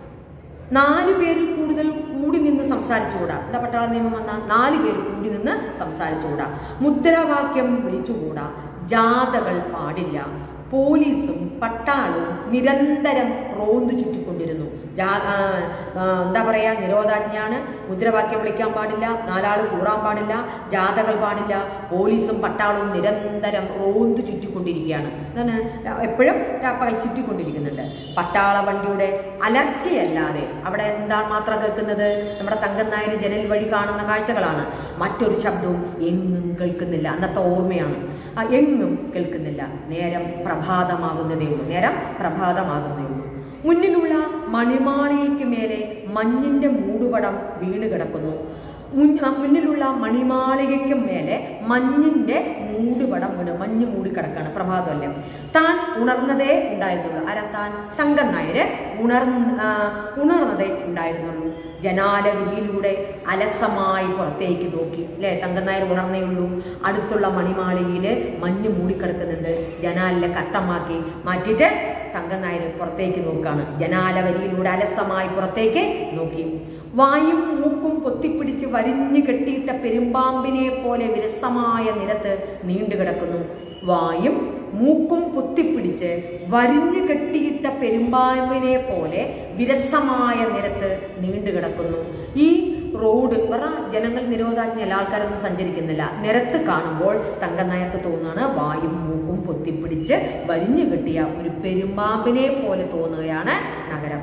നാല് പേരിൽ കൂടുതൽ കൂടി നിന്ന് സംസാരിച്ചുകൂടാ എന്താ പട്ടാള നിയമം വന്നാൽ നാല് പേര് കൂടി നിന്ന് സംസാരിച്ചുകൂടാ മുദ്രാവാക്യം വിളിച്ചുകൂടാ ജാഥകൾ പാടില്ല പോലീസും പട്ടാളവും നിരന്തരം റോന്ത് ചുറ്റിക്കൊണ്ടിരുന്നു ജാ ആ, ആ, എന്താ പറയാ നിരോധാജ്ഞയാണ് മുദ്രാവാക്യം വിളിക്കാൻ പാടില്ല നാലാൾ കൂടാൻ പാടില്ല ജാഥകൾ പാടില്ല പോലീസും പട്ടാളവും നിരന്തരം റോന്ത് ചുറ്റിക്കൊണ്ടിരിക്കുകയാണ് എന്താണ് എപ്പോഴും പകൽ ചുറ്റിക്കൊണ്ടിരിക്കുന്നുണ്ട് പട്ടാള വണ്ടിയുടെ അലർച്ചയല്ലാതെ അവിടെ എന്താണ് മാത്രം കേൾക്കുന്നത് നമ്മുടെ തങ്കൻ നായർ ജനൽ വഴി കാണുന്ന കാഴ്ചകളാണ് മറ്റൊരു ശബ്ദവും എങ്ങും കേൾക്കുന്നില്ല അന്നത്തെ ഓർമ്മയാണ് ആ, എങ്ങും കേൾക്കുന്നില്ല നേരം പ്രഭാതമാകുന്നതേ ഉള്ളൂ നേരം പ്രഭാതമാകുന്നതേ ഉള്ളൂ മുന്നിലുള്ള മണിമാളികയ്ക്ക് മേലെ മഞ്ഞിന്റെ മൂടുപടം വീണ് കിടക്കുന്നു മുൻ- ആ മുന്നിലുള്ള മണിമാളികയ്ക്ക് മേലെ മഞ്ഞിന്റെ മൂടുപടം വീണ് മഞ്ഞ് മൂടി കിടക്കാണ് പ്രഭാതമല്ലേ താൻ ഉണർന്നതേ ഉണ്ടായിരുന്നുള്ളൂ ആരാ താൻ തങ്കൻ നായര് ഉണർന്ന് ആ, ഉണർന്നതേ ഉണ്ടായിരുന്നുള്ളൂ ജനാലവിധിയിലൂടെ അലസമായി പുറത്തേക്ക് നോക്കി അല്ലേ തങ്കൻ നായർ ഉണർന്നേ ഉള്ളൂ അടുത്തുള്ള മണിമാളികയിൽ മഞ്ഞ് മൂടിക്കിടക്കുന്നുണ്ട് ജനാലിലെ കട്ടമാക്കി മാറ്റിയിട്ട് തങ്കൻ നായർ പുറത്തേക്ക് നോക്കാണ് ജനാലവരിയിലൂടെ അലസമായി പുറത്തേക്ക് നോക്കി വായും മൂക്കും പൊത്തിപ്പിടിച്ച് വരിഞ്ഞു കെട്ടിയിട്ട പെരുമ്പാമ്പിനെ പോലെ വിരസമായ നിരത്ത് നീണ്ടുകിടക്കുന്നു വായും മൂക്കും പൊത്തിപ്പിടിച്ച് വരിഞ്ഞു കെട്ടിയിട്ട പെരുമ്പാമ്പിനെ പോലെ വിരസമായ നിരത്ത് നീണ്ടുകിടക്കുന്നു ഈ റോഡ് പറ ജനങ്ങൾ നിരോധാജ്ഞയല്ല ആൾക്കാരൊന്നും സഞ്ചരിക്കുന്നില്ല നിരത്ത് കാണുമ്പോൾ തങ്കനായർക്ക് തോന്നുകയാണ് വായും മൂക്കും പൊത്തിപ്പിടിച്ച് വരിഞ്ഞു കെട്ടിയ ഒരു പെരുമ്പാമ്പിനെ പോലെ തോന്നുകയാണ് നഗരം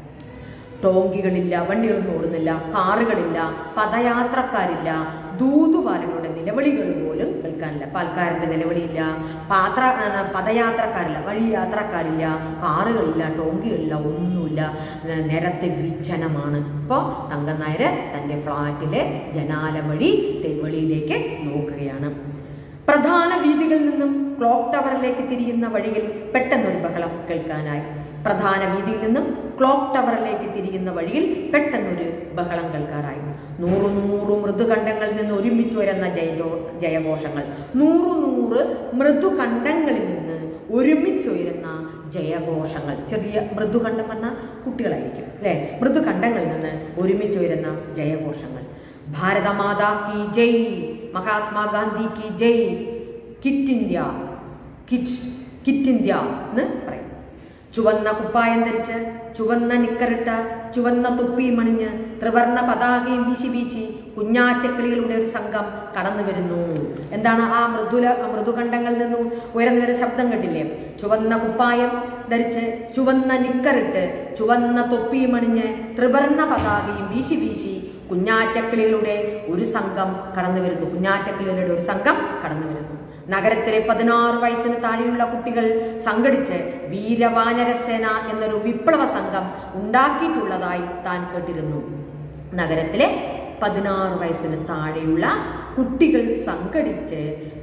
ടോങ്കികളില്ല വണ്ടികളൊന്നും ഓടുന്നില്ല കാറുകളില്ല പദയാത്രക്കാരില്ല ദൂതുപാലങ്ങളുടെ നിലവിളികൾ പോലും കേൾക്കാനില്ല പാൽക്കാരന്റെ നിലവിളിയില്ല പാത്ര ആ, പദയാത്രക്കാരില്ല വഴി യാത്രക്കാരില്ല കാറുകളില്ല ടോങ്കികളില്ല ഒന്നുമില്ല ആ, നിരത്ത് വിച്ഛനമാണ് ഇപ്പോൾ തങ്കൻ നായർ തൻ്റെ ഫ്ലാറ്റിലെ ജനാല വഴി വെളിയിലേക്ക് നോക്കുകയാണ് പ്രധാന വീതികളിൽ നിന്നും ക്ലോക്ക് ടവറിലേക്ക് തിരിയുന്ന വഴിയിൽ പെട്ടെന്നൊരു ബഹളം കേൾക്കാനായി പ്രധാന വീതിയിൽ നിന്നും ക്ലോക്ക് ടവറിലേക്ക് തിരിയുന്ന വഴിയിൽ പെട്ടെന്നൊരു ബഹളം കേൾക്കാറായി നൂറു നൂറ് മൃദുഖണ്ഡങ്ങളിൽ നിന്ന് ഒരുമിച്ച് വരുന്ന ജയജോ ജയഘോഷങ്ങൾ നൂറു നൂറ് മൃദുഖണ്ഡങ്ങളിൽ നിന്ന് ഒരുമിച്ചുയരുന്ന ജയഘോഷങ്ങൾ ചെറിയ മൃദുഖണ്ഡം പറഞ്ഞാൽ കുട്ടികളായിരിക്കും അല്ലേ മൃദുഖണ്ഡങ്ങളിൽ നിന്ന് ഒരുമിച്ചുയരുന്ന ജയഘോഷങ്ങൾ ഭാരതമാതാ കി ജയ് മഹാത്മാഗാന്ധി കി ജയ് kit India kit kit India എന്ന് പറയും ചുവന്ന കുപ്പായം ധരിച്ച് ചുവന്ന നിക്കറിട്ട ചുവന്ന തൊപ്പിയും അണിഞ്ഞ് ത്രിവർണ പതാകയും വീശി വീശി കുഞ്ഞാറ്റക്കിളികളുടെ ഒരു സംഘം കടന്നു വരുന്നു എന്താണ് ആ മൃദുല മൃദുഖണ്ഡങ്ങളിൽ നിന്നും ഉയർന്നു വരുന്ന ശബ്ദം കേട്ടില്ലേ ചുവന്ന കുപ്പായം ധരിച്ച് ചുവന്ന നിക്കറിട്ട് ചുവന്ന തൊപ്പിയും അണിഞ്ഞ് ത്രിവർണ പതാകയും വീശി വീശി കുഞ്ഞാറ്റക്കിളികളുടെ ഒരു സംഘം കടന്നു വരുന്നു കുഞ്ഞാറ്റക്കിളികളുടെ ഒരു സംഘം കടന്നു വരുന്നു നഗരത്തിലെ പതിനാറ് വയസ്സിന് താഴെയുള്ള കുട്ടികൾ സംഘടിച്ച് വീരവാനരസേന എന്നൊരു വിപ്ലവ സംഘം ഉണ്ടാക്കിയിട്ടുള്ളതായി താൻ കേട്ടിരുന്നു നഗരത്തിലെ പതിനാറ് വയസ്സിന് താഴെയുള്ള കുട്ടികൾ സംഘടിച്ച്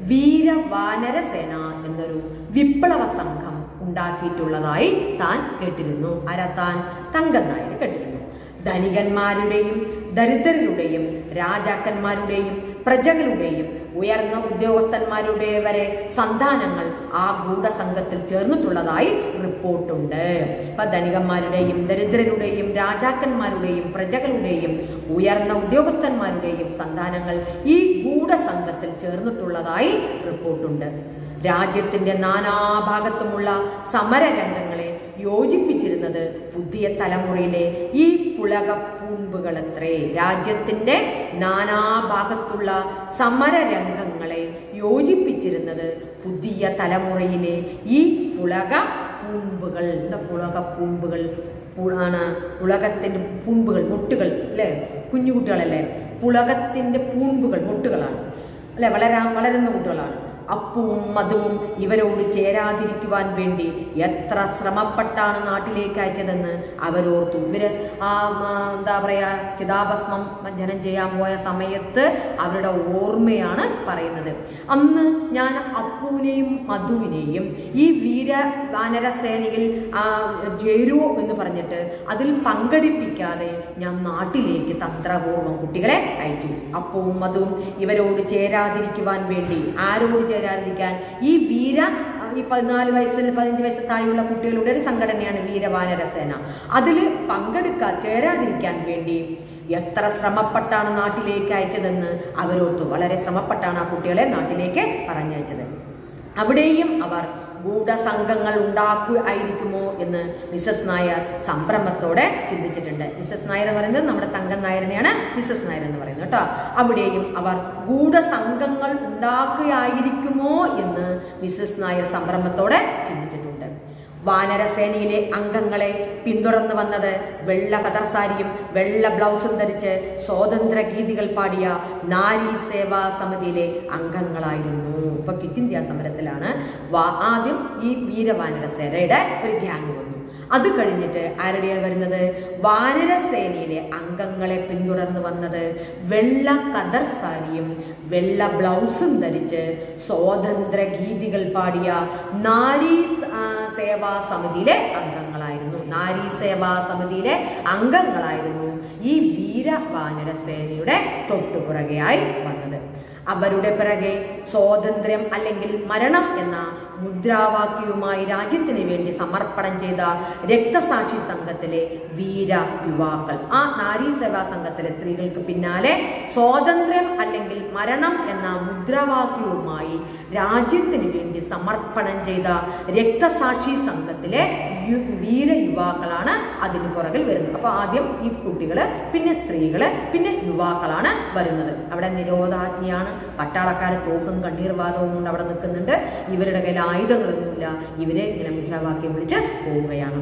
വീരവാനരസേന എന്നൊരു വിപ്ലവ സംഘം ഉണ്ടാക്കിയിട്ടുള്ളതായി താൻ കേട്ടിരുന്നു ആരാ താൻ തങ്കം നായർ കേട്ടിരുന്നു ധനികന്മാരുടെയും ദരിദ്രരുടെയും രാജാക്കന്മാരുടെയും പ്രജകളുടെയും ഉയർന്ന ഉദ്യോഗസ്ഥന്മാരുടെ വരെ സന്താനങ്ങൾ ആ ഗൂഢസംഘത്തിൽ ചേർന്നിട്ടുള്ളതായി റിപ്പോർട്ടുണ്ട് ഇപ്പൊ ധനികന്മാരുടെയും ദരിദ്രരുടെയും രാജാക്കന്മാരുടെയും പ്രജകളുടെയും ഉയർന്ന ഉദ്യോഗസ്ഥന്മാരുടെയും സന്താനങ്ങൾ ഈ ഗൂഢസംഘത്തിൽ ചേർന്നിട്ടുള്ളതായി റിപ്പോർട്ടുണ്ട് രാജ്യത്തിന്റെ നാനാഭാഗത്തുമുള്ള സമരരംഗങ്ങളെ യോജിപ്പിച്ചിരുന്നത് പുതിയ തലമുറയിലെ ഈ പുളക പൂമ്പുകളത്രേ രാജ്യത്തിന്റെ നാനാഭാഗത്തുള്ള സമരരംഗങ്ങളെ യോജിപ്പിച്ചിരുന്നത് പുതിയ തലമുറയിലെ ഈ പുളക പൂമ്പുകൾ എന്താ പുളക പൂമ്പുകൾ ആണ് പുളകത്തിൻ്റെ പൂമ്പുകൾ മുട്ടുകൾ അല്ലേ കുഞ്ഞു കുട്ടികളല്ലേ പുളകത്തിൻ്റെ പൂമ്പുകൾ മുട്ടുകളാണ് അല്ലെ വളരാൻ വളരുന്ന കുട്ടികളാണ് അപ്പവും മധുവും ഇവരോട് ചേരാതിരിക്കുവാൻ വേണ്ടി എത്ര ശ്രമപ്പെട്ടാണ് നാട്ടിലേക്ക് അയച്ചതെന്ന് അവരോർത്തു ഇവര് ആ ആ, എന്താ പറയാ ചിതാഭസ്മം മഞ്ജനം ചെയ്യാൻ പോയ സമയത്ത് അവരുടെ ഓർമ്മയാണ് പറയുന്നത് അന്ന് ഞാൻ അപ്പുവിനെയും മധുവിനെയും ഈ വീര വാനരസേനയിൽ ആ, ചേരുവോ എന്ന് പറഞ്ഞിട്ട് അതിൽ പങ്കെടുപ്പിക്കാതെ ഞാൻ നാട്ടിലേക്ക് തന്ത്രപൂർവ്വം കുട്ടികളെ അയച്ചു അപ്പവും മധുവും ഇവരോട് ചേരാതിരിക്കുവാൻ വേണ്ടി ആരോട് ചേരാതിരിക്കാൻ ഈ വീര ഈ പതിനാല് വയസ്സിൽ പതിനഞ്ച് വയസ്സ് താഴെയുള്ള കുട്ടികളുടെ ഒരു സംഘടനയാണ് വീരവാനരസേന അതിൽ പങ്കെടുക്കാൻ ചേരാതിരിക്കാൻ വേണ്ടി എത്ര ശ്രമപ്പെട്ടാണ് നാട്ടിലേക്ക് അയച്ചതെന്ന് അവരോർത്തു വളരെ ശ്രമപ്പെട്ടാണ് ആ കുട്ടികളെ നാട്ടിലേക്ക് പറഞ്ഞയച്ചത് അവിടെയും അവർ ഗൂഢസംഘങ്ങൾ ഉണ്ടാക്കുകയായിരിക്കുമോ എന്ന് മിസസ് നായർ സംഭ്രമത്തോടെ ചിന്തിച്ചിട്ടുണ്ട് മിസസ് നായർ എന്ന് പറയുന്നത് നമ്മുടെ തങ്കം നായരനെയാണ് മിസസ് നായർ എന്ന് പറയുന്നത് കേട്ടോ അവിടെയും അവർ ഗൂഢസംഘങ്ങൾ ഉണ്ടാക്കുകയായിരിക്കുമോ എന്ന് മിസസ് നായർ സംഭ്രമത്തോടെ ചിന്തിച്ചിട്ടുണ്ട് വാനരസേനയിലെ അംഗങ്ങളെ പിന്തുടർന്നു വന്നത് വെള്ള കതർസാരിയും വെള്ള ബ്ലൗസും ധരിച്ച് സ്വാതന്ത്ര്യ ഗീതികൾ പാടിയ നാരി സേവാ സമിതിയിലെ അംഗങ്ങളായിരുന്നു ഇപ്പൊ ക്വിറ്റ് ഇന്ത്യ സമരത്തിലാണ് വാ- ആദ്യം ഈ വീരവാനരസേനയുടെ ഒരു ഗ്യാങ് വന്നു അത് കഴിഞ്ഞിട്ട് ആരുടെയാണ് വരുന്നത് വാനരസേനയിലെ അംഗങ്ങളെ പിന്തുടർന്ന് വന്നത് വെള്ള കദർ സാരിയും വെള്ള ബ്ലൗസും ധരിച്ച് സ്വാതന്ത്ര്യ ഗീതികൾ പാടിയ നാരീ സ- ആ, സേവാ സമിതിയിലെ അംഗങ്ങളായിരുന്നു നാരീ സേവാ സമിതിയിലെ അംഗങ്ങളായിരുന്നു ഈ വീര വാനരസേനയുടെ തൊട്ടുപുറകെയായി വന്നത് അവരുടെ പിറകെ സ്വാതന്ത്ര്യം അല്ലെങ്കിൽ മരണം എന്ന മുദ്രാവാക്യവുമായി രാജ്യത്തിന് വേണ്ടി സമർപ്പണം ചെയ്ത രക്തസാക്ഷി സംഘത്തിലെ വീര യുവാക്കൾ ആ നാരീ സേവാ സംഘത്തിലെ സ്ത്രീകൾക്ക് പിന്നാലെ സ്വാതന്ത്ര്യം അല്ലെങ്കിൽ മരണം എന്ന മുദ്രാവാക്യവുമായി രാജ്യത്തിന് വേണ്ടി സമർപ്പണം ചെയ്ത രക്തസാക്ഷി സംഘത്തിലെ യു- വീര യുവാക്കളാണ് അതിന് പുറകിൽ വരുന്നത് അപ്പൊ ആദ്യം ഈ കുട്ടികള് പിന്നെ സ്ത്രീകള് പിന്നെ യുവാക്കളാണ് വരുന്നത് അവിടെ നിരോധാജ്ഞയാണ് പട്ടാളക്കാരെ തോക്കും കണ്ണീർ വാദവും കൊണ്ട് അവിടെ നിൽക്കുന്നുണ്ട് ഇവരുടെ കയ്യിൽ ആയുധങ്ങളൊന്നുമില്ല ഇവരെ ഇങ്ങനെ മുദ്രാവാക്യം വിളിച്ച് പോവുകയാണ്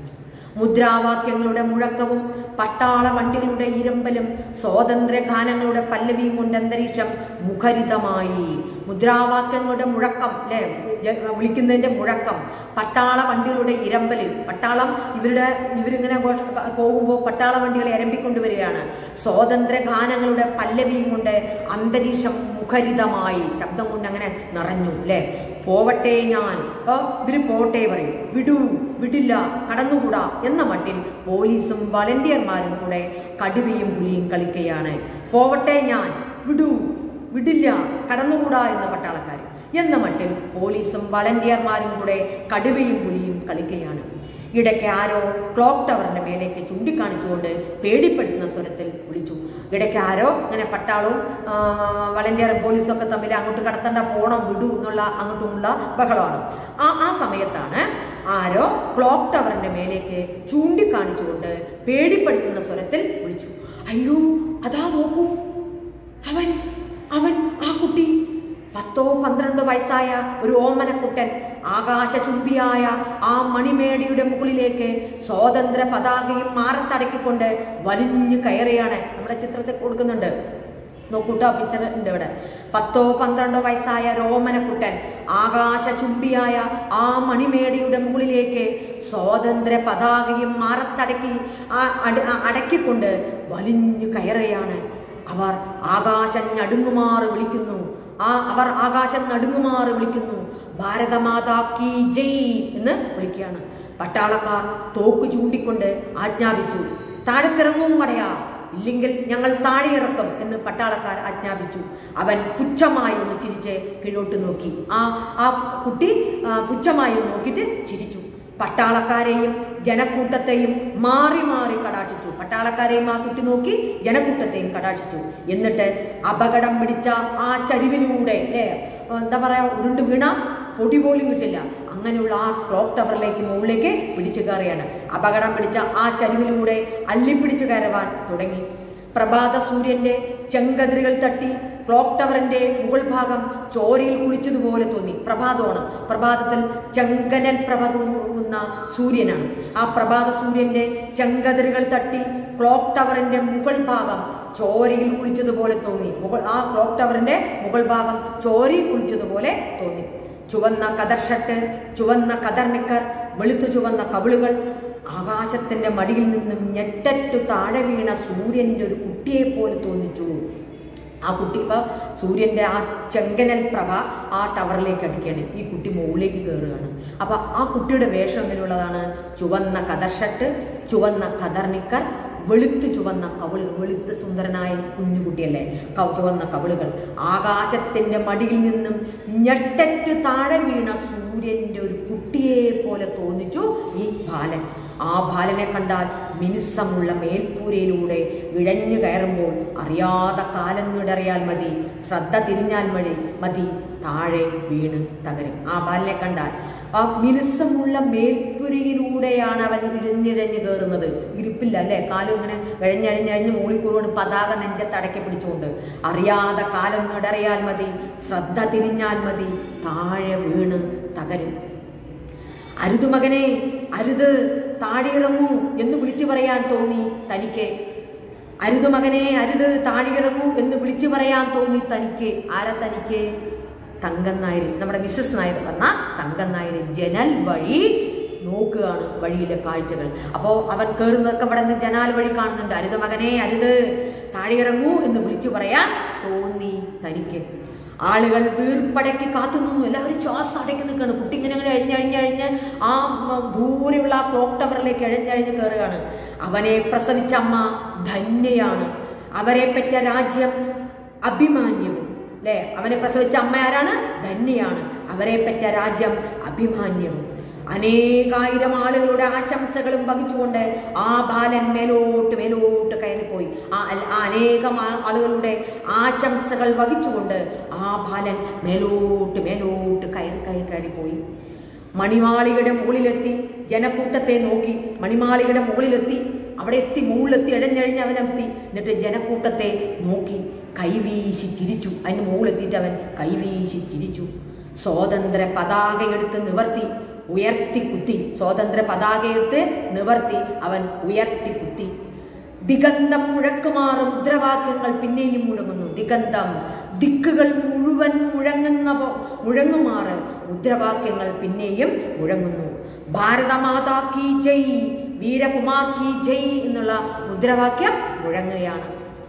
മുദ്രാവാക്യങ്ങളുടെ മുഴക്കവും പട്ടാള വണ്ടികളുടെ ഇരമ്പലും സ്വാതന്ത്ര്യ ഗാനങ്ങളുടെ പല്ലവിയും കൊണ്ട് അന്തരീക്ഷം മുഖരിതമായി മുദ്രാവാക്യങ്ങളുടെ മുഴക്കം അല്ലെ വിളിക്കുന്നതിന്റെ മുഴക്കം പട്ടാള വണ്ടികളുടെ ഇരമ്പലിൽ പട്ടാളം ഇവരുടെ ഇവരിങ്ങനെ പോകുമ്പോൾ പട്ടാള വണ്ടികളെ ഇരമ്പിക്കൊണ്ടുവരികയാണ് സ്വാതന്ത്ര്യ ഗാനങ്ങളുടെ പല്ലവിയും കൊണ്ട് അന്തരീക്ഷം മുഖരിതമായി ശബ്ദം കൊണ്ട് അങ്ങനെ നിറഞ്ഞു അല്ലെ പോവട്ടെ ഞാൻ അപ്പൊ ഇവര് പോട്ടെ പറയും വിടൂ വിടില്ല കടന്നുകൂടാ എന്ന മട്ടിൽ പോലീസും വളണ്ടിയർമാരും കൂടെ കടുവയും പുലിയും കളിക്കുകയാണ് പോവട്ടെ ഞാൻ വിടൂ വിടില്ല കടന്നുകൂടാ എന്ന പട്ടാളക്കാർ എന്ന മട്ടിൽ പോലീസും വളണ്ടിയർമാരും കൂടെ കടുവയും പുലിയും കളിക്കുകയാണ് ഇടയ്ക്ക് ആരോ ക്ലോക്ക് ടവറിന്റെ മേലേക്ക് ചൂണ്ടിക്കാണിച്ചുകൊണ്ട് പേടിപ്പെടുത്തുന്ന സ്വരത്തിൽ വിളിച്ചു ഇടയ്ക്ക് ആരോ ഇങ്ങനെ പട്ടാളവും ആ, വളണ്ടിയറും പോലീസും ഒക്കെ തമ്മിൽ അങ്ങോട്ട് കടത്തണ്ട പോണം വിടൂ എന്നുള്ള അങ്ങോട്ടുമുള്ള ബഹളമാണ് ആ ആ സമയത്താണ് ആരോ ക്ലോക്ക് ടവറിന്റെ മേലേക്ക് ചൂണ്ടിക്കാണിച്ചുകൊണ്ട് പേടിപ്പെടുത്തുന്ന സ്വരത്തിൽ വിളിച്ചു അയ്യോ അതാ നോക്കൂ അവൻ അവൻ ആ കുട്ടി പത്തോ പന്ത്രണ്ടോ വയസ്സായ ഒരു ഓമനക്കുട്ടൻ ആകാശചുംബിയായ ആ മണിമേടിയുടെ മുകളിലേക്ക് സ്വാതന്ത്ര്യ പതാകയും മാറത്തടക്കിക്കൊണ്ട് വലിഞ്ഞു കയറിയാണ് നമ്മുടെ ചിത്രത്തിൽ കൊടുക്കുന്നുണ്ട് നോക്കൂട്ടോ പിക്ചർ ഉണ്ട് ഇവിടെ പത്തോ പന്ത്രണ്ടോ വയസ്സായ രോമനക്കുട്ടൻ ആകാശചുംബിയായ ആ മണിമേടിയുടെ മുകളിലേക്ക് സ്വാതന്ത്ര്യ പതാകയും മാറത്തടക്കി ആ അട- ആ അടക്കിക്കൊണ്ട് വലിഞ്ഞു കയറുകയാണ് അവർ ആകാശം നടുങ്ങുമാറ് വിളിക്കുന്നു ആ അവർ ആകാശം നടുങ്ങുമാറ് വിളിക്കുന്നു ഭാരതമാതാ കി ജയ് എന്ന് വിളിക്കുകയാണ് പട്ടാളക്കാർ തോക്ക് ചൂണ്ടിക്കൊണ്ട് ആജ്ഞാപിച്ചു താഴത്തിറങ്ങൂ മടയാ ഇല്ലെങ്കിൽ ഞങ്ങൾ താഴെ ഇറക്കും എന്ന് പട്ടാളക്കാർ ആജ്ഞാപിച്ചു അവൻ പുച്ഛമായി ഒന്ന് ചിരിച്ച് കീഴോട്ട് നോക്കി ആ ആ കുട്ടി ആ, പുച്ഛമായി ഒന്ന് നോക്കിയിട്ട് ചിരിച്ചു പട്ടാളക്കാരെയും ജനക്കൂട്ടത്തെയും മാറി മാറി കടാക്ഷിച്ചു പട്ടാളക്കാരെയും ആ കുട്ടി നോക്കി ജനക്കൂട്ടത്തെയും കടാക്ഷിച്ചു എന്നിട്ട് അപകടം പിടിച്ച ആ ചരിവിലൂടെ അല്ലേ എന്താ പറയാ ഉരുണ്ട് വീണ പൊടി പോലും കിട്ടില്ല അങ്ങനെയുള്ള ആ ക്ലോക്ക് ടവറിലേക്ക് മുകളിലേക്ക് പിടിച്ചു കയറിയാണ് അപകടം പിടിച്ച ആ ചരിവിലൂടെ അള്ളിപ്പിടിച്ചു കയറുവാൻ തുടങ്ങി പ്രഭാത സൂര്യന്റെ ചെങ്കതിരുകൾ തട്ടി ക്ലോക്ക് ടവറിന്റെ മുകൾ ഭാഗം ചോരയിൽ കുളിച്ചതുപോലെ തോന്നി പ്രഭാതമാണ് പ്രഭാതത്തിൽ ചെങ്കനൽ പ്രഭ തൂങ്ങുന്ന സൂര്യനാണ് ആ പ്രഭാത സൂര്യന്റെ ചെങ്കതിരുകൾ തട്ടി ക്ലോക്ക് ടവറിന്റെ മുകൾ ഭാഗം ചോരയിൽ കുളിച്ചതുപോലെ തോന്നി മുകൾ ആ ക്ലോക്ക് ടവറിന്റെ മുകൾ ഭാഗം ചോരയിൽ കുളിച്ചതുപോലെ തോന്നി ചുവന്ന കതർ ഷർട്ട് ചുവന്ന കതർ നിക്കർ വെളുത്തു ചുവന്ന കവിളുകൾ ആകാശത്തിന്റെ മടിയിൽ നിന്നും ഞെട്ടറ്റു താഴെ വീണ സൂര്യന്റെ ഒരു കുട്ടിയെ പോലെ തോന്നിച്ചു ആ കുട്ടി ഇപ്പൊ സൂര്യന്റെ ആ ചെങ്കനൽ പ്രഭ ആ ടവറിലേക്ക് അടിക്കുകയാണ് ഈ കുട്ടി മുകളിലേക്ക് കയറുകയാണ് അപ്പൊ ആ കുട്ടിയുടെ വേഷം എങ്ങനെയുള്ളതാണ് ചുവന്ന കതർ ഷർട്ട് ചുവന്ന കതർ നിക്കർ വെളുത്ത് ചുവന്ന കവിളുകൾ വെളുത്ത് സുന്ദരനായ കുഞ്ഞുകുട്ടിയല്ലേ കൗ ചുവന്ന കവിളുകൾ ആകാശത്തിന്റെ മടിയിൽ നിന്നും ഞെട്ടറ്റ് താഴെ വീണ സൂര്യന്റെ ഒരു കുട്ടിയെ പോലെ തോന്നിച്ചു ഈ ബാലൻ ആ ബാലനെ കണ്ടാൽ മിനുസമുള്ള മേൽപ്പൂരയിലൂടെ ഇഴഞ്ഞു കയറുമ്പോൾ അറിയാതെ കാലം നിടറിയാൽ മതി ശ്രദ്ധ തിരിഞ്ഞാൽ മതി മതി താഴെ വീണ് തകരും ആ ബാലനെ കണ്ടാൽ ആ മിനുസമുള്ള മേൽപ്പുരയിലൂടെയാണ് അവൻ ഇഴഞ്ഞിഴഞ്ഞ് കയറുന്നത് ഗ്രിപ്പില്ല അല്ലേ കാലും ഇങ്ങനെ ഇഴഞ്ഞഴിഞ്ഞഴിഞ്ഞ് മൂളിക്കൂറുകൊണ്ട് പതാക നെഞ്ചത്തടക്കി പിടിച്ചുകൊണ്ട് അറിയാതെ കാലം നിടറിയാൽ മതി ശ്രദ്ധ തിരിഞ്ഞാൽ മതി താഴെ വീണ് തകരും അരുത് മകനെ അരുത് താഴെയിറങ്ങൂ എന്ന് വിളിച്ചു പറയാൻ തോന്നി തനിക്ക് അരുത് മകനെ അരുത് താഴെയിറങ്ങൂ എന്ന് വിളിച്ചു പറയാൻ തോന്നി തനിക്ക് ആരാ തനിക്ക് തങ്കം നായർ നമ്മുടെ മിസ്സസ് നായർ പറഞ്ഞ തങ്കം നായർ ജനൽ വഴി നോക്കുകയാണ് വഴിയിലെ കാഴ്ചകൾ അപ്പോൾ അവൻ കയറുന്നതൊക്കെ ഇവിടെ നിന്ന് ജനാൽ വഴി കാണുന്നുണ്ട് അരുത് മകനെ അരുത് താഴെയിറങ്ങൂ എന്ന് വിളിച്ചു പറയാൻ തോന്നി തനിക്ക് ആളുകൾ വീർപ്പടക്കി കാത്തുനിന്നു എല്ലാവരും ശ്വാസം അടക്കി നിൽക്കുകയാണ് കുട്ടി ഇങ്ങനെ ഇങ്ങനെ എഴിഞ്ഞഴിഞ്ഞഴിഞ്ഞ് ആ മ, ദൂരെയുള്ള ആ ക്ലോക്ക് ടവറിലേക്ക് എഴഞ്ഞഴിഞ്ഞ് കയറുകയാണ് അവനെ പ്രസവിച്ച അമ്മ ധന്യയാണ് അവരെ പെറ്റ രാജ്യം അഭിമാന്യവും അല്ലേ അവനെ പ്രസവിച്ച അമ്മ ആരാണ് ധന്യയാണ് അവരെ പെറ്റ രാജ്യം അഭിമാന്യവും അനേകായിരം ആളുകളുടെ ആശംസകളും വഹിച്ചുകൊണ്ട് ആ ബാലൻ മേലോട്ട് മേലോട്ട് കയറിപ്പോയി ആ അൽ- ആ അനേകം ആ- ആളുകളുടെ ആശംസകൾ വഹിച്ചുകൊണ്ട് ആ ബാലൻ മേലോട്ട് മേലോട്ട് കയറി കയറി കയറിപ്പോയി മണിമാളികയുടെ മുകളിലെത്തി ജനക്കൂട്ടത്തെ നോക്കി മണിമാളികയുടെ മുകളിലെത്തി അവിടെ എത്തി മുകളിലെത്തി ഇഴഞ്ഞഴിഞ്ഞ് അവനെത്തി എന്നിട്ട് ജനക്കൂട്ടത്തെ നോക്കി കൈവീശി ചിരിച്ചു അതിന് മുകളിലെത്തിയിട്ട് അവൻ കൈവീശി ചിരിച്ചു സ്വാതന്ത്ര്യ പതാക എടുത്ത് നിവർത്തി ഉയർത്തി കുത്തി സ്വാതന്ത്ര്യ പതാക എടുത്ത് നിവർത്തി അവൻ ഉയർത്തി കുത്തി ദിഗന്ധം മുഴക്കുമാറ് മുദ്രാവാക്യങ്ങൾ പിന്നെയും മുഴങ്ങുന്നു ദിഗന്ധം ദിക്കുകൾ മുഴുവൻ മുഴങ്ങുന്ന പോ- മുഴങ്ങുമാറ് മുദ്രാവാക്യങ്ങൾ പിന്നെയും മുഴങ്ങുന്നു ഭാരതമാതാ കി ജയ് വീരകുമാർ കി ജയ് എന്നുള്ള മുദ്രാവാക്യം മുഴങ്ങുകയാണ്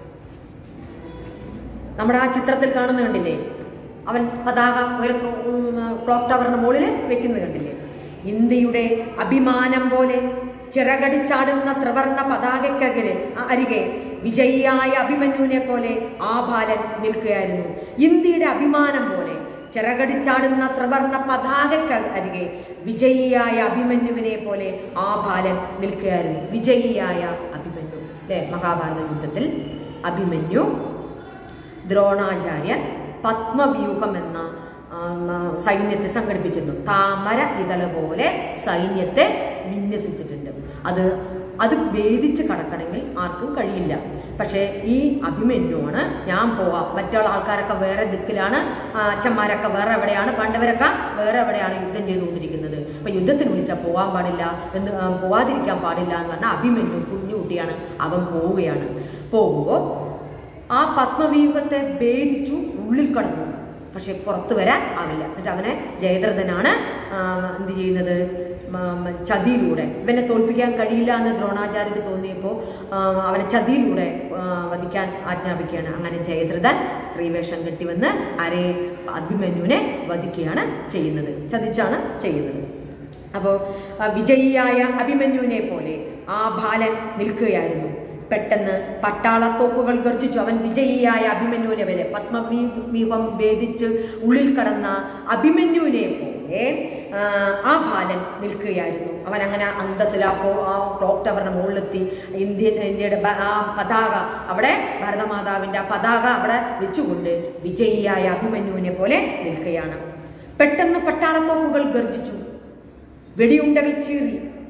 നമ്മുടെ ആ ചിത്രത്തിൽ കാണുന്ന കണ്ടില്ലേ അവൻ പതാക ഒരു ക്ലോക്ക് ടവറിന് മുകളിൽ വെക്കുന്നത് കണ്ടില്ലേ ഇന്ത്യയുടെ അഭിമാനം പോലെ ചിറകടിച്ചാടുന്ന ത്രിവർണ പതാകയ്ക്കകരെ അരികെ വിജയിയായ അഭിമന്യുവിനെ പോലെ ആ ബാലൻ നിൽക്കുകയായിരുന്നു ഇന്ത്യയുടെ അഭിമാനം പോലെ ചിറകടിച്ചാടുന്ന ത്രിവർണ പതാകയ്ക്ക് അരികെ വിജയിയായ അഭിമന്യുവിനെ പോലെ ആ ബാലൻ നിൽക്കുകയായിരുന്നു വിജയിയായ അഭിമന്യു അല്ലെ മഹാഭാരത യുദ്ധത്തിൽ അഭിമന്യു ദ്രോണാചാര്യർ പത്മവ്യൂഹം എന്ന ആം, ആ, സൈന്യത്തെ സംഘടിപ്പിച്ചിരുന്നു താമര ഇതള പോലെ സൈന്യത്തെ വിന്യസിച്ചിട്ടുണ്ട് അത് അത് ഭേദിച്ച് കടക്കണമെങ്കിൽ ആർക്കും കഴിയില്ല പക്ഷേ ഈ അഭിമന്യുവാണ് ഞാൻ പോവാം മറ്റുള്ള ആൾക്കാരൊക്കെ വേറെ ദിക്കിലാണ് ആ, അച്ഛന്മാരൊക്കെ വേറെ എവിടെയാണ് പണ്ടവരൊക്കെ വേറെ എവിടെയാണ് യുദ്ധം ചെയ്തുകൊണ്ടിരിക്കുന്നത് അപ്പൊ യുദ്ധത്തിന് വിളിച്ചാൽ പോകാൻ പാടില്ല എന്ന് ആ, പോവാതിരിക്കാൻ പാടില്ല എന്ന് പറഞ്ഞാൽ അഭിമന്യു കുഞ്ഞു കുട്ടിയാണ് അവൻ പോവുകയാണ് പോകുമ്പോൾ ആ പത്മവ്യൂഹത്തെ ഭേദിച്ചു ഉള്ളിൽ കടന്നു പക്ഷെ പുറത്തു വരാൻ ആവില്ല എന്നിട്ട് അവനെ ജയദ്രഥനാണ് ആ, എന്ത് ചെയ്യുന്നത് മ- മ- ചതിയിലൂടെ ഇവനെ തോൽപ്പിക്കാൻ കഴിയില്ല എന്ന് ദ്രോണാചാര്യന് തോന്നിയപ്പോൾ ആ, അവനെ ചതിയിലൂടെ ആ, വധിക്കാൻ ആജ്ഞാപിക്കുകയാണ് അങ്ങനെ ജയദ്രഥൻ സ്ത്രീവേഷം കെട്ടിവന്ന് ആരെ അഭിമന്യുവിനെ വധിക്കുകയാണ് ചെയ്യുന്നത് ചതിച്ചാണ് ചെയ്യുന്നത് അപ്പോൾ വിജയിയായ അഭിമന്യുവിനെ പോലെ ആ ബാലൻ നിൽക്കുകയായിരുന്നു പെട്ടെന്ന് പട്ടാളത്തോക്കുകൾ ഗർജിച്ചു അവൻ വിജയിയായ അഭിമന്യുവിനെ പോലെ പത്മവ്യൂഹം ഭേദിച്ച് ഉള്ളിൽ കടന്ന അഭിമന്യുവിനെ പോലെ ആ, ആ ബാലൻ നിൽക്കുകയായിരുന്നു അവൻ അങ്ങനെ അന്തസ്സിലാപ്പോ ആ ക്ലോക്ക് ടവറിന്റെ മുകളിലെത്തി ഇന്ത്യൻ ഇന്ത്യയുടെ ബ- ആ പതാക അവിടെ ഭാരതമാതാവിന്റെ ആ പതാക അവിടെ വെച്ചുകൊണ്ട് വിജയിയായ അഭിമന്യുവിനെ പോലെ നിൽക്കുകയാണ് പെട്ടെന്ന് പട്ടാളത്തോക്കുകൾ ഗർജിച്ചു വെടിയുണ്ടകൾ ചീറി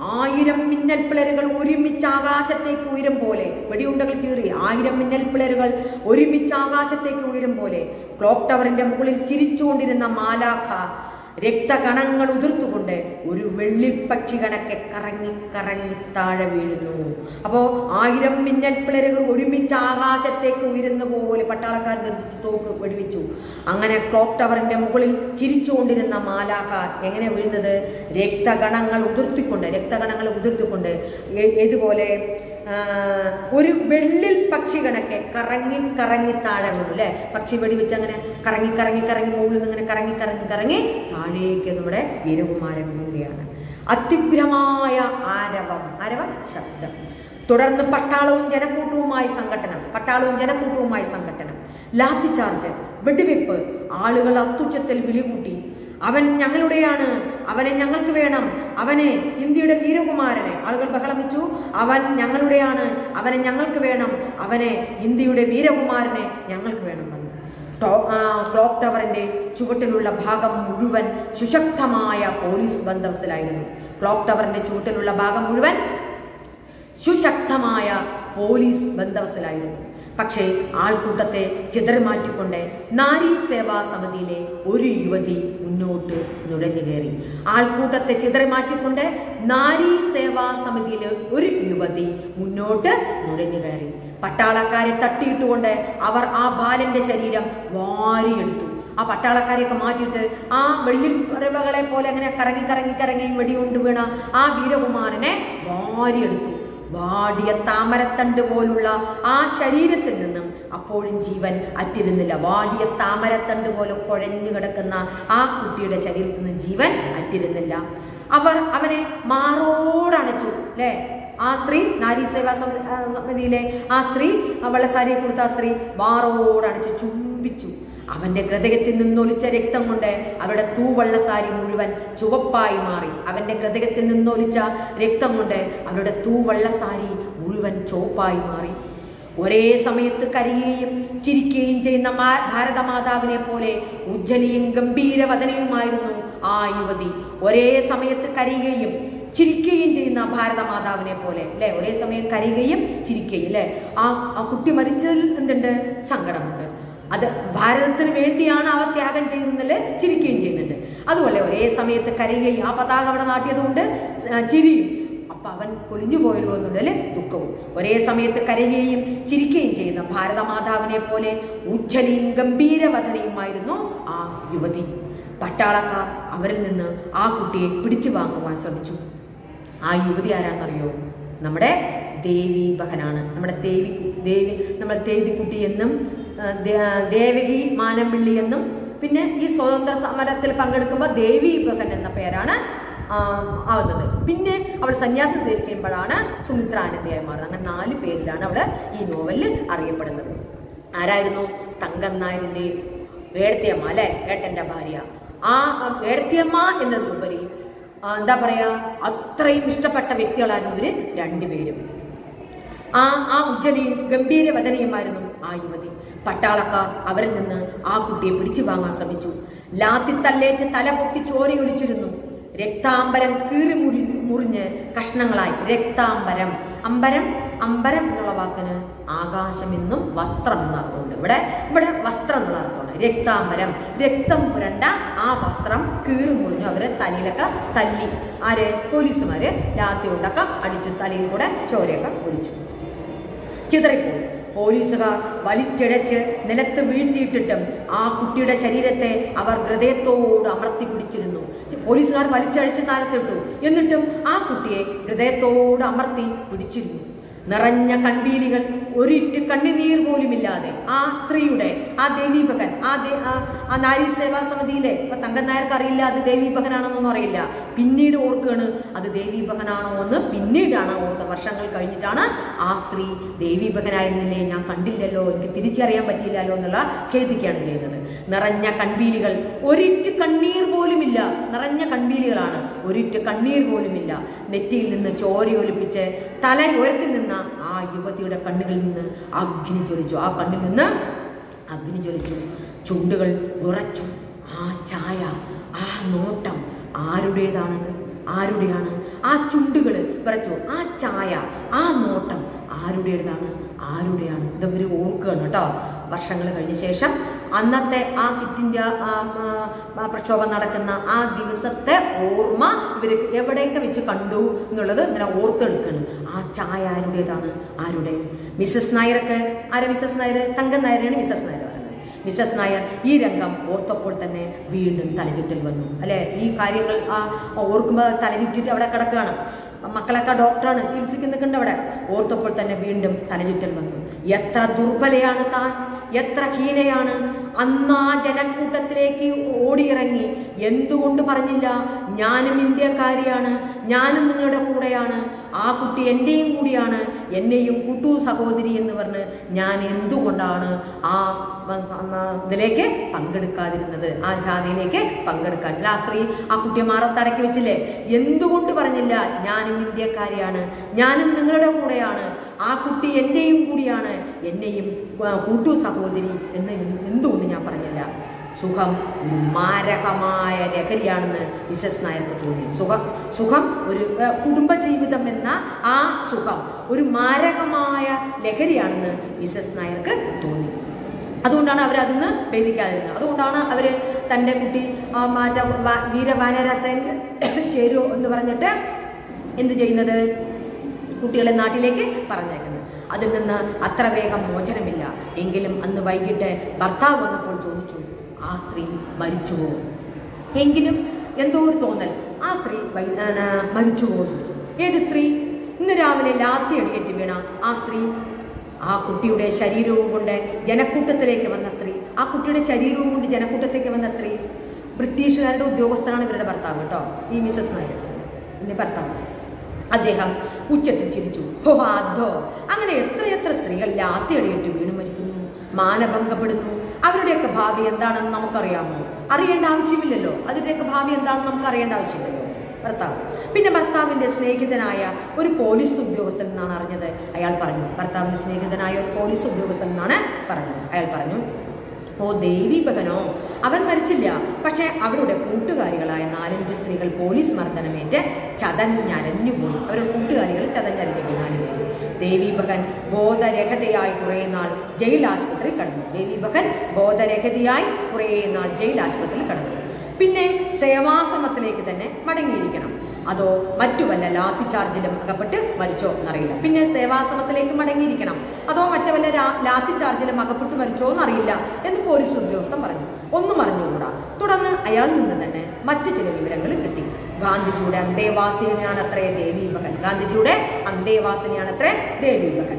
ആയിരം മിന്നൽ പിളരുകൾ ഒരുമിച്ച് ആകാശത്തേക്ക് ഉയരും പോലെ വെടിയുണ്ടകൾ ചീറി ആയിരം മിന്നൽ പിളരുകൾ ഒരുമിച്ച് ആകാശത്തേക്ക് ഉയരും പോലെ ക്ലോക്ക് ടവറിന്റെ മുകളിൽ ചിരിച്ചുകൊണ്ടിരുന്ന മാലാഖ രക്തകണങ്ങൾ ഉതിർത്തുകൊണ്ട് ഒരു വെള്ളിപ്പക്ഷി കണക്കെ കറങ്ങി കറങ്ങി താഴെ വീഴുന്നു അപ്പോ ആയിരം മിന്നൽ പിളരുകൾ ഒരുമിച്ച് ആകാശത്തേക്ക് ഉയരുന്ന പോലെ പട്ടാളക്കാർ ഗർജിച്ച് തോക്ക് വെടിവെച്ചു അങ്ങനെ ക്ലോക്ക് ടവറിന്റെ മുകളിൽ ചിരിച്ചുകൊണ്ടിരുന്ന മാലാഖ എങ്ങനെ വീഴുന്നത് രക്തകണങ്ങൾ ഉതിർത്തിക്കൊണ്ട് രക്തകണങ്ങൾ ഉതിർത്തിക്കൊണ്ട് ഏ- ഏതുപോലെ ആ, ഒരു വെള്ളിൽ പക്ഷി കണക്കെ കറങ്ങി കറങ്ങി താഴെ വീണു അല്ലെ പക്ഷി വെടിവെച്ച് അങ്ങനെ കറങ്ങി കറങ്ങി കറങ്ങി മുകളിൽ നിന്ന് ഇങ്ങനെ കറങ്ങി കറങ്ങി കറങ്ങി താഴേക്ക് നമ്മുടെ വീരകുമാരൻ വീഴുകയാണ് അത്യുഗ്രമായ ആരവം ആരവം ശബ്ദം തുടർന്ന് പട്ടാളവും ജനക്കൂട്ടവുമായി സംഘട്ടനം പട്ടാളവും ജനക്കൂട്ടവുമായി സംഘട്ടനം ലാത്തി ചാർജ് വെടിവെപ്പ് ആളുകൾ അത്യുച്ചത്തിൽ വിളികൂട്ടി അവൻ ഞങ്ങളുടെയാണ് അവനെ ഞങ്ങൾക്ക് വേണം അവനെ ഇന്ത്യയുടെ വീരകുമാരനെ ആളുകൾ ബഹളം വെച്ചു അവൻ ഞങ്ങളുടെയാണ് അവനെ ഞങ്ങൾക്ക് വേണം അവനെ ഇന്ത്യയുടെ വീരകുമാരനെ ഞങ്ങൾക്ക് വേണം വന്നു ടോ- ആ, ക്ലോക്ക് ടവറിന്റെ ചുവട്ടിലുള്ള ഭാഗം മുഴുവൻ സുശക്തമായ പോലീസ് ബന്ദോബസ്തിലായിരുന്നു ക്ലോക്ക് ടവറിന്റെ ചുവട്ടിലുള്ള ഭാഗം മുഴുവൻ സുശക്തമായ പോലീസ് ബന്ദോബസ്തിലായിരുന്നു പക്ഷേ ആൾക്കൂട്ടത്തെ ചിതറിമാറ്റിക്കൊണ്ട് നാരീ സേവാ സമിതിയിലെ ഒരു യുവതി മുന്നോട്ട് നുഴഞ്ഞു കയറി ആൾക്കൂട്ടത്തെ ചിതറിമാറ്റിക്കൊണ്ട് നാരീ സേവാ സമിതിയിലെ ഒരു യുവതി മുന്നോട്ട് നുഴഞ്ഞു കയറി പട്ടാളക്കാരെ തട്ടിയിട്ടുകൊണ്ട് അവർ ആ ബാലന്റെ ശരീരം വാരിയെടുത്തു ആ പട്ടാളക്കാരെയൊക്കെ മാറ്റിയിട്ട് ആ വെള്ളിപ്പറവകളെ പോലെ അങ്ങനെ കറങ്ങി കറങ്ങി കറങ്ങി വെടികൊണ്ട് വീണ ആ വീരകുമാരനെ വാരിയെടുത്തു വാടിയ താമരത്തണ്ട് പോലുള്ള ആ ശരീരത്തിൽ നിന്നും അപ്പോഴും ജീവൻ അറ്റിരുന്നില്ല വാടിയ താമരത്തണ്ട് പോലെ കുഴഞ്ഞു കിടക്കുന്ന ആ കുട്ടിയുടെ ശരീരത്തിൽ നിന്ന് ജീവൻ അറ്റിരുന്നില്ല അവർ അവനെ മാറോടണച്ചു അല്ലേ ആ സ്ത്രീ നാരീ സേവാ സമ- ആ, സമിതിയിലെ ആ സ്ത്രീ ആ വെള്ളസാരിയെ കൊടുത്ത ആ സ്ത്രീ മാറോടണച്ച് ചുംബിച്ചു അവന്റെ ഹൃദയത്തിൽ നിന്നൊലിച്ച രക്തം കൊണ്ട് അവരുടെ തൂവള്ളസാരി മുഴുവൻ ചുവപ്പായി മാറി അവന്റെ ഹൃദയത്തിൽ നിന്നൊലിച്ച രക്തം കൊണ്ട് അവരുടെ തൂവള്ളസാരി മുഴുവൻ ചുവപ്പായി മാറി ഒരേ സമയത്ത് കരയുകയും ചിരിക്കുകയും ചെയ്യുന്ന മാ- ഭാരതമാതാവിനെ പോലെ ഉജ്ജലിയും ഗംഭീരവദനയുമായിരുന്നു ആ യുവതി ഒരേ സമയത്ത് കരയുകയും ചിരിക്കുകയും ചെയ്യുന്ന ഭാരതമാതാവിനെ പോലെ അല്ലെ ഒരേ സമയം കരയുകയും ചിരിക്കുകയും അല്ലെ ആ ആ കുട്ടി മരിച്ചതിൽ എന്തുണ്ട് സങ്കടമുണ്ട് അത് ഭാരതത്തിന് വേണ്ടിയാണ് അവ ത്യാഗം ചെയ്യുന്നതിൽ ചിരിക്കുകയും ചെയ്യുന്നുണ്ട് അതുപോലെ ഒരേ സമയത്ത് കരയുകയും ആ പതാക അവിടെ നാട്ടിയതുകൊണ്ട് ആ, ചിരിയും അപ്പൊ അവൻ പൊലിഞ്ഞു പോയല്ലോ എന്നുള്ളതിൽ ദുഃഖവും ഒരേ സമയത്ത് കരയുകയും ചിരിക്കുകയും ചെയ്യുന്ന ഭാരതമാതാവിനെ പോലെ ഉജ്ജലിയും ഗംഭീരവദനയുമായിരുന്നു ആ യുവതി പട്ടാളക്കാർ അവരിൽ നിന്ന് ആ കുട്ടിയെ പിടിച്ചു വാങ്ങുവാൻ ശ്രമിച്ചു ആ യുവതി ആരാണെന്നറിയോ നമ്മുടെ ദേവി ബഹനാണ് നമ്മുടെ ദേവി ദേവി നമ്മുടെ ദേവിക്കുട്ടി എന്നും ആ, ദേ- ദേവകി മാനമ്പിള്ളി എന്നും പിന്നെ ഈ സ്വതന്ത്ര സമരത്തിൽ പങ്കെടുക്കുമ്പോൾ ദേവി ബഹൻ എന്ന പേരാണ് ആ, ആവുന്നത് പിന്നെ അവൾ സന്യാസം സ്വീകരിക്കുമ്പോഴാണ് സുമിത്രാനന്ദിയായി മാറുന്നത് അങ്ങനെ നാല് പേരിലാണ് അവൾ ഈ നോവലിൽ അറിയപ്പെടുന്നത് ആരായിരുന്നു തങ്കം നായരിൻ്റെ ഏടത്തിയമ്മ അല്ലെ ഏട്ടൻ്റെ ഭാര്യ ആ ഏടത്തിയമ്മ എന്നതിലുപരി ആ, എന്താ പറയാ അത്രയും ഇഷ്ടപ്പെട്ട വ്യക്തികളായിരുന്നു ഇവര് രണ്ടുപേരും ആ ആ ഉജ്ജലിയും ഗംഭീരവദനയുമായിരുന്നു ആ യുവതി പട്ടാളക്കാർ അവരിൽ നിന്ന് ആ കുട്ടിയെ പിടിച്ചു വാങ്ങാൻ ശ്രമിച്ചു ലാത്തിത്തല്ലേറ്റ് തല പൊട്ടി ചോരയൊലിച്ചിരുന്നു രക്താംബരം കീറി മുറി മുറിഞ്ഞ് കഷ്ണങ്ങളായി രക്താംബരം അമ്പരം അമ്പരം എന്നുള്ള വാക്കിന് ആകാശം എന്നും വസ്ത്രം എന്ന അർത്ഥമുണ്ട് ഇവിടെ ഇവിടെ വസ്ത്രം എന്നുള്ള അർത്ഥമാണ് രക്താംബരം രക്തം പുരണ്ട ആ വസ്ത്രം കീറി മുറിഞ്ഞു അവരെ തലയിലൊക്കെ തല്ലി ആര് പോലീസുമാര് ലാത്തി കൊണ്ടൊക്കെ അടിച്ചു തലയിൽ കൂടെ ചോരയൊക്കെ ഒലിച്ചു ചിതറിപ്പോയി പോലീസുകാർ വലിച്ചിഴച്ച് നിലത്ത് വീഴ്ത്തിയിട്ടിട്ടും ആ കുട്ടിയുടെ ശരീരത്തെ അവർ ഹൃദയത്തോട് അമർത്തി പിടിച്ചിരുന്നു പോലീസുകാർ വലിച്ചഴച്ച് താഴത്തിട്ടു എന്നിട്ടും ആ കുട്ടിയെ ഹൃദയത്തോട് അമർത്തി പിടിച്ചിരുന്നു നിറഞ്ഞ കൺവീലികൾ ഒരിറ്റ് കണ്ണുനീർ പോലുമില്ലാതെ ആ സ്ത്രീയുടെ ആ ദേവീഭകൻ ആ ദേ- ആ- ആ നാരി സേവാ സമിതിയിലെ ഇപ്പൊ തങ്കൻ നായർക്ക് അറിയില്ല അത് ദേവീഭകനാണെന്നൊന്നും അറിയില്ല പിന്നീട് ഓർക്കുകയാണ് അത് ദേവീഭകനാണോ എന്ന് പിന്നീടാണ് ഓർക്കുക വർഷങ്ങൾ കഴിഞ്ഞിട്ടാണ് ആ സ്ത്രീ ദേവീഭകനായിരുന്നില്ലേ ഞാൻ കണ്ടില്ലല്ലോ എനിക്ക് തിരിച്ചറിയാൻ പറ്റിയില്ലല്ലോ എന്നുള്ള ഖേദിക്കുകയാണ് ചെയ്യുന്നത് നിറഞ്ഞ കൺവീലികൾ ഒരിറ്റ് കണ്ണീർ പോലുമില്ല നിറഞ്ഞ കൺവീലികളാണ് ഒരിറ്റ് കണ്ണീർ പോലുമില്ല നെറ്റിയിൽ നിന്ന് ചോരയൊലിപ്പിച്ച് തല ഉയർത്തി നിന്ന ആ യുവതിയുടെ കണ്ണുകളിൽ നിന്ന് അഗ്നി ജ്വലിച്ചു ആ കണ്ണിൽ നിന്ന് അഗ്നി ജ്വലിച്ചു ചുണ്ടുകൾ വിറച്ചു ആ ചായ ആ നോട്ടം ആരുടേതാണത് ആരുടെയാണ് ആ ചുണ്ടുകൾ വിറച്ചു ആ ചായ ആ നോട്ടം ആരുടേതാണ് ആരുടെയാണ് ഇതവർ ഓർക്കുകയാണ് കേട്ടോ വർഷങ്ങൾ കഴിഞ്ഞ ശേഷം അന്നത്തെ ആ കിറ്റ് ഇന്ത്യ ആ, ആ, ആ പ്രക്ഷോഭം നടക്കുന്ന ആ ദിവസത്തെ ഓർമ്മ ഇവർ എവിടെയൊക്കെ വെച്ച് കണ്ടു എന്നുള്ളത് ഇങ്ങനെ ഓർത്തെടുക്കുകയാണ് ആ ചായ ആരുടേതാണ് ആരുടെ മിസ്സസ് നായർക്ക് ആരാ മിസ്സസ് നായർ തങ്കം നായരാണ് മിസ്സസ് നായർ പറയുന്നത് മിസ്സസ് നായർ ഈ രംഗം ഓർത്തപ്പോൾ തന്നെ വീണ്ടും തലചുറ്റൽ വന്നു അല്ലെ ഈ കാര്യങ്ങൾ ആ ഓർക്കുമ്പോൾ തലചുറ്റിട്ട് അവിടെ കിടക്കുകയാണ് മക്കളൊക്കെ ഡോക്ടറാണ് ചികിത്സിക്കുന്നുണ്ട് അവിടെ ഓർത്തപ്പോൾ തന്നെ വീണ്ടും തലചുറ്റൽ വന്നു എത്ര ദുർബലയാണ് താൻ എത്ര ഹീനയാണ് അന്ന് ആ ജനക്കൂട്ടത്തിലേക്ക് ഓടിയിറങ്ങി എന്തുകൊണ്ട് പറഞ്ഞില്ല ഞാനും ഇന്ത്യക്കാരിയാണ് ഞാനും നിങ്ങളുടെ കൂടെയാണ് ആ കുട്ടി എൻ്റെയും കൂടിയാണ് എന്നെയും കുട്ടു സഹോദരി എന്ന് പറഞ്ഞ് ഞാൻ എന്തുകൊണ്ടാണ് ആ മ- സ- മ- ഇതിലേക്ക് പങ്കെടുക്കാതിരുന്നത് ആ ജാതിയിലേക്ക് പങ്കെടുക്കാൻ അല്ല ആ സ്ത്രീ ആ കുട്ടിയെ മാറത്തടക്കി വെച്ചില്ലേ എന്തുകൊണ്ട് പറഞ്ഞില്ല ഞാനും ഇന്ത്യക്കാരിയാണ് ഞാനും നിങ്ങളുടെ കൂടെയാണ് ആ കുട്ടി എൻ്റെയും കൂടിയാണ് എന്നെയും ആ, കൂട്ടു സഹോദരി എന്ന് എന്തുകൊണ്ട് ഞാൻ പറഞ്ഞില്ല സുഖം ഒരു മാരകമായ ലഹരിയാണെന്ന് മിസസ് നായർക്ക് തോന്നി സുഖം സുഖം ഒരു ആ, കുടുംബജീവിതം എന്ന ആ സുഖം ഒരു മാരകമായ ലഹരിയാണെന്ന് മിസസ് നായർക്ക് തോന്നി അതുകൊണ്ടാണ് അവർ അതിന്ന് ഭേദിക്കാതിരുന്നത് അതുകൊണ്ടാണ് അവർ തൻ്റെ കുട്ടി ആ, മറ്റേ വ- വീരവാനരസൻ ചേരൂ എന്ന് പറഞ്ഞിട്ട് എന്ത് ചെയ്യുന്നത് കുട്ടികളെ നാട്ടിലേക്ക് പറഞ്ഞേക്കുന്നത് അതിൽ നിന്ന് അത്ര വേഗം മോചനമില്ല എങ്കിലും അന്ന് വൈകിട്ട് ഭർത്താവ് വന്നപ്പോൾ ചോദിച്ചു ആ സ്ത്രീ മരിച്ചുവോ എങ്കിലും എന്തോ ഒരു തോന്നൽ ആ സ്ത്രീ വൈ- ആ, മരിച്ചുവോ ചോദിച്ചു ഏത് സ്ത്രീ ഇന്ന് രാവിലെ ലാത്തി അടിയേറ്റ് വീണ ആ സ്ത്രീ ആ കുട്ടിയുടെ ശരീരവും കൊണ്ട് ജനക്കൂട്ടത്തിലേക്ക് വന്ന സ്ത്രീ ആ കുട്ടിയുടെ ശരീരവും കൊണ്ട് ജനക്കൂട്ടത്തേക്ക് വന്ന സ്ത്രീ ബ്രിട്ടീഷുകാരുടെ ഉദ്യോഗസ്ഥനാണ് ഇവരുടെ ഭർത്താവ് കേട്ടോ ഈ മിസസ് നായർ എൻ്റെ ഭർത്താവ് അദ്ദേഹം ഉച്ചത്തിൽ ചിരിച്ചു ഹോ അതോ അങ്ങനെ എത്രയെത്ര സ്ത്രീകൾ ലാത്തിയടിയിട്ട് വീണ് മരിക്കുന്നു മാനഭംഗപ്പെടുന്നു അവരുടെയൊക്കെ ഭാവി എന്താണെന്ന് നമുക്കറിയാമോ അറിയേണ്ട ആവശ്യമില്ലല്ലോ അതിൻ്റെയൊക്കെ ഭാവി എന്താണെന്ന് നമുക്ക് അറിയേണ്ട ആവശ്യമില്ലല്ലോ ഭർത്താവ് പിന്നെ ഭർത്താവിന്റെ സ്നേഹിതനായ ഒരു പോലീസ് ഉദ്യോഗസ്ഥൻ എന്നാണ് അറിഞ്ഞത് അയാൾ പറഞ്ഞു ഭർത്താവിന്റെ സ്നേഹിതനായ ഒരു പോലീസ് ഉദ്യോഗസ്ഥൻ എന്നാണ് പറഞ്ഞത് അയാൾ പറഞ്ഞു ഓ ദേവി ബഹനോ അവൻ മരിച്ചില്ല പക്ഷേ അവരുടെ കൂട്ടുകാരികളായ നാലഞ്ച് സ്ത്രീകൾ പോലീസ് മർദ്ദനമേറ്റ് ചതഞ്ഞരഞ്ഞുപോയി അവരുടെ കൂട്ടുകാരികൾ ചതഞ്ഞരഞ്ഞു നാല് പേര് ദേവി ബഹൻ ബോധരഹിതയായി കുറേ നാൾ ജയിൽ ആശുപത്രി കടന്നു ദേവി ബഹൻ ബോധരഹിതയായി കുറേ നാൾ ജയിൽ ആശുപത്രിയിൽ കടന്നു പിന്നെ സേവാശ്രമത്തിലേക്ക് തന്നെ മടങ്ങിയിരിക്കണം അതോ മറ്റു വല്ല ലാത്തി ചാർജിലും അകപ്പെട്ട് മരിച്ചോ എന്നറിയില്ല പിന്നെ സേവാശ്രമത്തിലേക്ക് മടങ്ങിയിരിക്കണം അതോ മറ്റു വല്ല രാ- ലാത്തി ചാർജിലും അകപ്പെട്ട് മരിച്ചോ എന്നറിയില്ല എന്ന് പോലീസ് ഉദ്യോഗസ്ഥൻ പറഞ്ഞു ഒന്നും അറിഞ്ഞുകൂടാ തുടർന്ന് അയാളിൽ നിന്ന് തന്നെ മറ്റു ചില വിവരങ്ങൾ കിട്ടി ഗാന്ധിജിയുടെ അന്തേവാസിനിയാണത്രേ ദേവി മകൻ ഗാന്ധിജിയുടെ അന്തേവാസിനിയാണത്രേ ദേവി മകൻ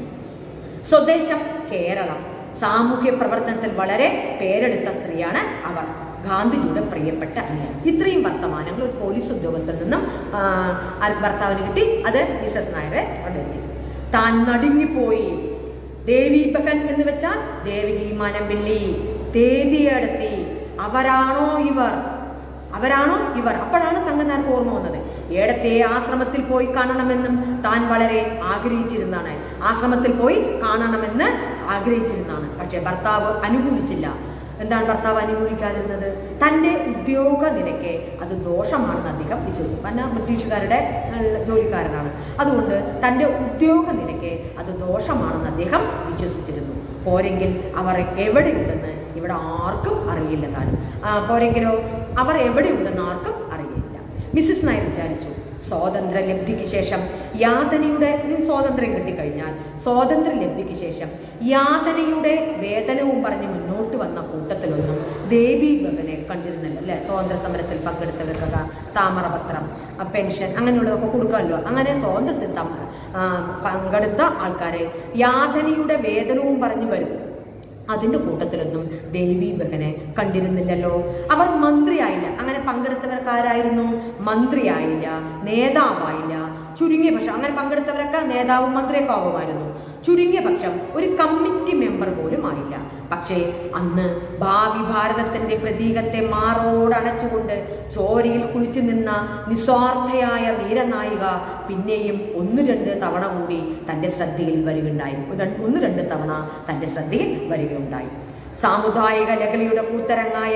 സ്വദേശം കേരളം സാമൂഹ്യ പ്രവർത്തനത്തിൽ വളരെ പേരെടുത്ത സ്ത്രീയാണ് അവർ ഗാന്ധിജിയുടെ പ്രിയപ്പെട്ട അനിയൻ ഇത്രയും വർത്തമാനങ്ങൾ ഒരു പോലീസ് ഉദ്യോഗസ്ഥരിൽ നിന്നും ആ, ആ ഭർത്താവിന് കിട്ടി അത് മിസസ് നായരെ കൊണ്ടെത്തി താൻ നടുങ്ങിപ്പോയി ദേവി ബഹൻ എന്ന് വെച്ചാൽ ദേവികി മനംപിള്ളി തേതിയടത്തി അവരാണോ ഇവർ അവരാണോ ഇവർ അപ്പോഴാണ് തങ്കനാർക്ക് ഓർമ്മ വന്നത് ഏടത്തെ ആശ്രമത്തിൽ പോയി കാണണമെന്നും താൻ വളരെ ആഗ്രഹിച്ചിരുന്നാണ് ആശ്രമത്തിൽ പോയി കാണണമെന്ന് ആഗ്രഹിച്ചിരുന്നാണ് പക്ഷെ ഭർത്താവ് അനുകൂലിച്ചില്ല എന്താണ് ഭർത്താവ് അനുകൂലിക്കാതിരുന്നത് തൻ്റെ ഉദ്യോഗ നിലയ്ക്ക് അത് ദോഷമാണെന്ന് അദ്ദേഹം വിശ്വസിച്ചു കാരണം ബ്രിട്ടീഷുകാരുടെ ഏഹ്, ജോലിക്കാരനാണ് അതുകൊണ്ട് തൻ്റെ ഉദ്യോഗ നിലയ്ക്ക് അത് ദോഷമാണെന്ന് അദ്ദേഹം വിശ്വസിച്ചിരുന്നു പോരെങ്കിൽ അവർ എവിടെയുണ്ടെന്ന് ഇവിടെ ആർക്കും അറിയില്ല താനും ആ, പോരെങ്കിലോ അവർ എവിടെയുണ്ടെന്ന് ആർക്കും അറിയില്ല മിസ്സിസ് നായർ വിചാരിച്ചു സ്വാതന്ത്ര്യ ലബ്ധിക്ക് ശേഷം യാതനയുടെ ഇതിന് സ്വാതന്ത്ര്യം കിട്ടിക്കഴിഞ്ഞാൽ സ്വാതന്ത്ര്യ ലബ്ധിക്ക് ശേഷം യാതനയുടെ വേതനവും പറഞ്ഞ് മുന്നോട്ട് വന്ന കൂട്ടത്തിലൊന്നും ദേവി ഭഗനെ കണ്ടിരുന്നില്ല അല്ലെ സ്വാതന്ത്ര്യ സമരത്തിൽ പങ്കെടുത്തവർക്കൊക്കെ താമരപത്രം ആ, പെൻഷൻ അങ്ങനെയുള്ളതൊക്കെ കൊടുക്കാമല്ലോ അങ്ങനെ സ്വാതന്ത്ര്യത്തിൽ തം- ആ, പങ്കെടുത്ത ആൾക്കാരെ യാതനയുടെ വേതനവും പറഞ്ഞു വരും അതിന്റെ കൂട്ടത്തിലൊന്നും ദേവി ബഹനെ കണ്ടിരുന്നില്ലല്ലോ അവർ മന്ത്രിയായില്ല അങ്ങനെ പങ്കെടുത്തവർക്കാരായിരുന്നു മന്ത്രിയായില്ല നേതാവായില്ല ചുരുങ്ങിയ പക്ഷം അങ്ങനെ പങ്കെടുത്തവരൊക്കെ നേതാവും മന്ത്രിയൊക്കെ ആകുമായിരുന്നു ചുരുങ്ങിയ പക്ഷം ഒരു കമ്മിറ്റി മെമ്പർ പോലും ആയില്ല പക്ഷേ അന്ന് ഭാവി ഭാരതത്തിന്റെ പ്രതീകത്തെ മാറോടണച്ചുകൊണ്ട് ചോരയിൽ കുളിച്ചു നിന്ന നിസ്വാർത്ഥയായ വീരനായിക പിന്നെയും ഒന്ന് രണ്ട് തവണ കൂടി തന്റെ ശ്രദ്ധയിൽ വരികയുണ്ടായി ഒന്ന് ഒന്ന് രണ്ട് തവണ തന്റെ ശ്രദ്ധയിൽ വരികയുണ്ടായി സാമുദായിക ലഹരിയുടെ കൂത്തരങ്ങായ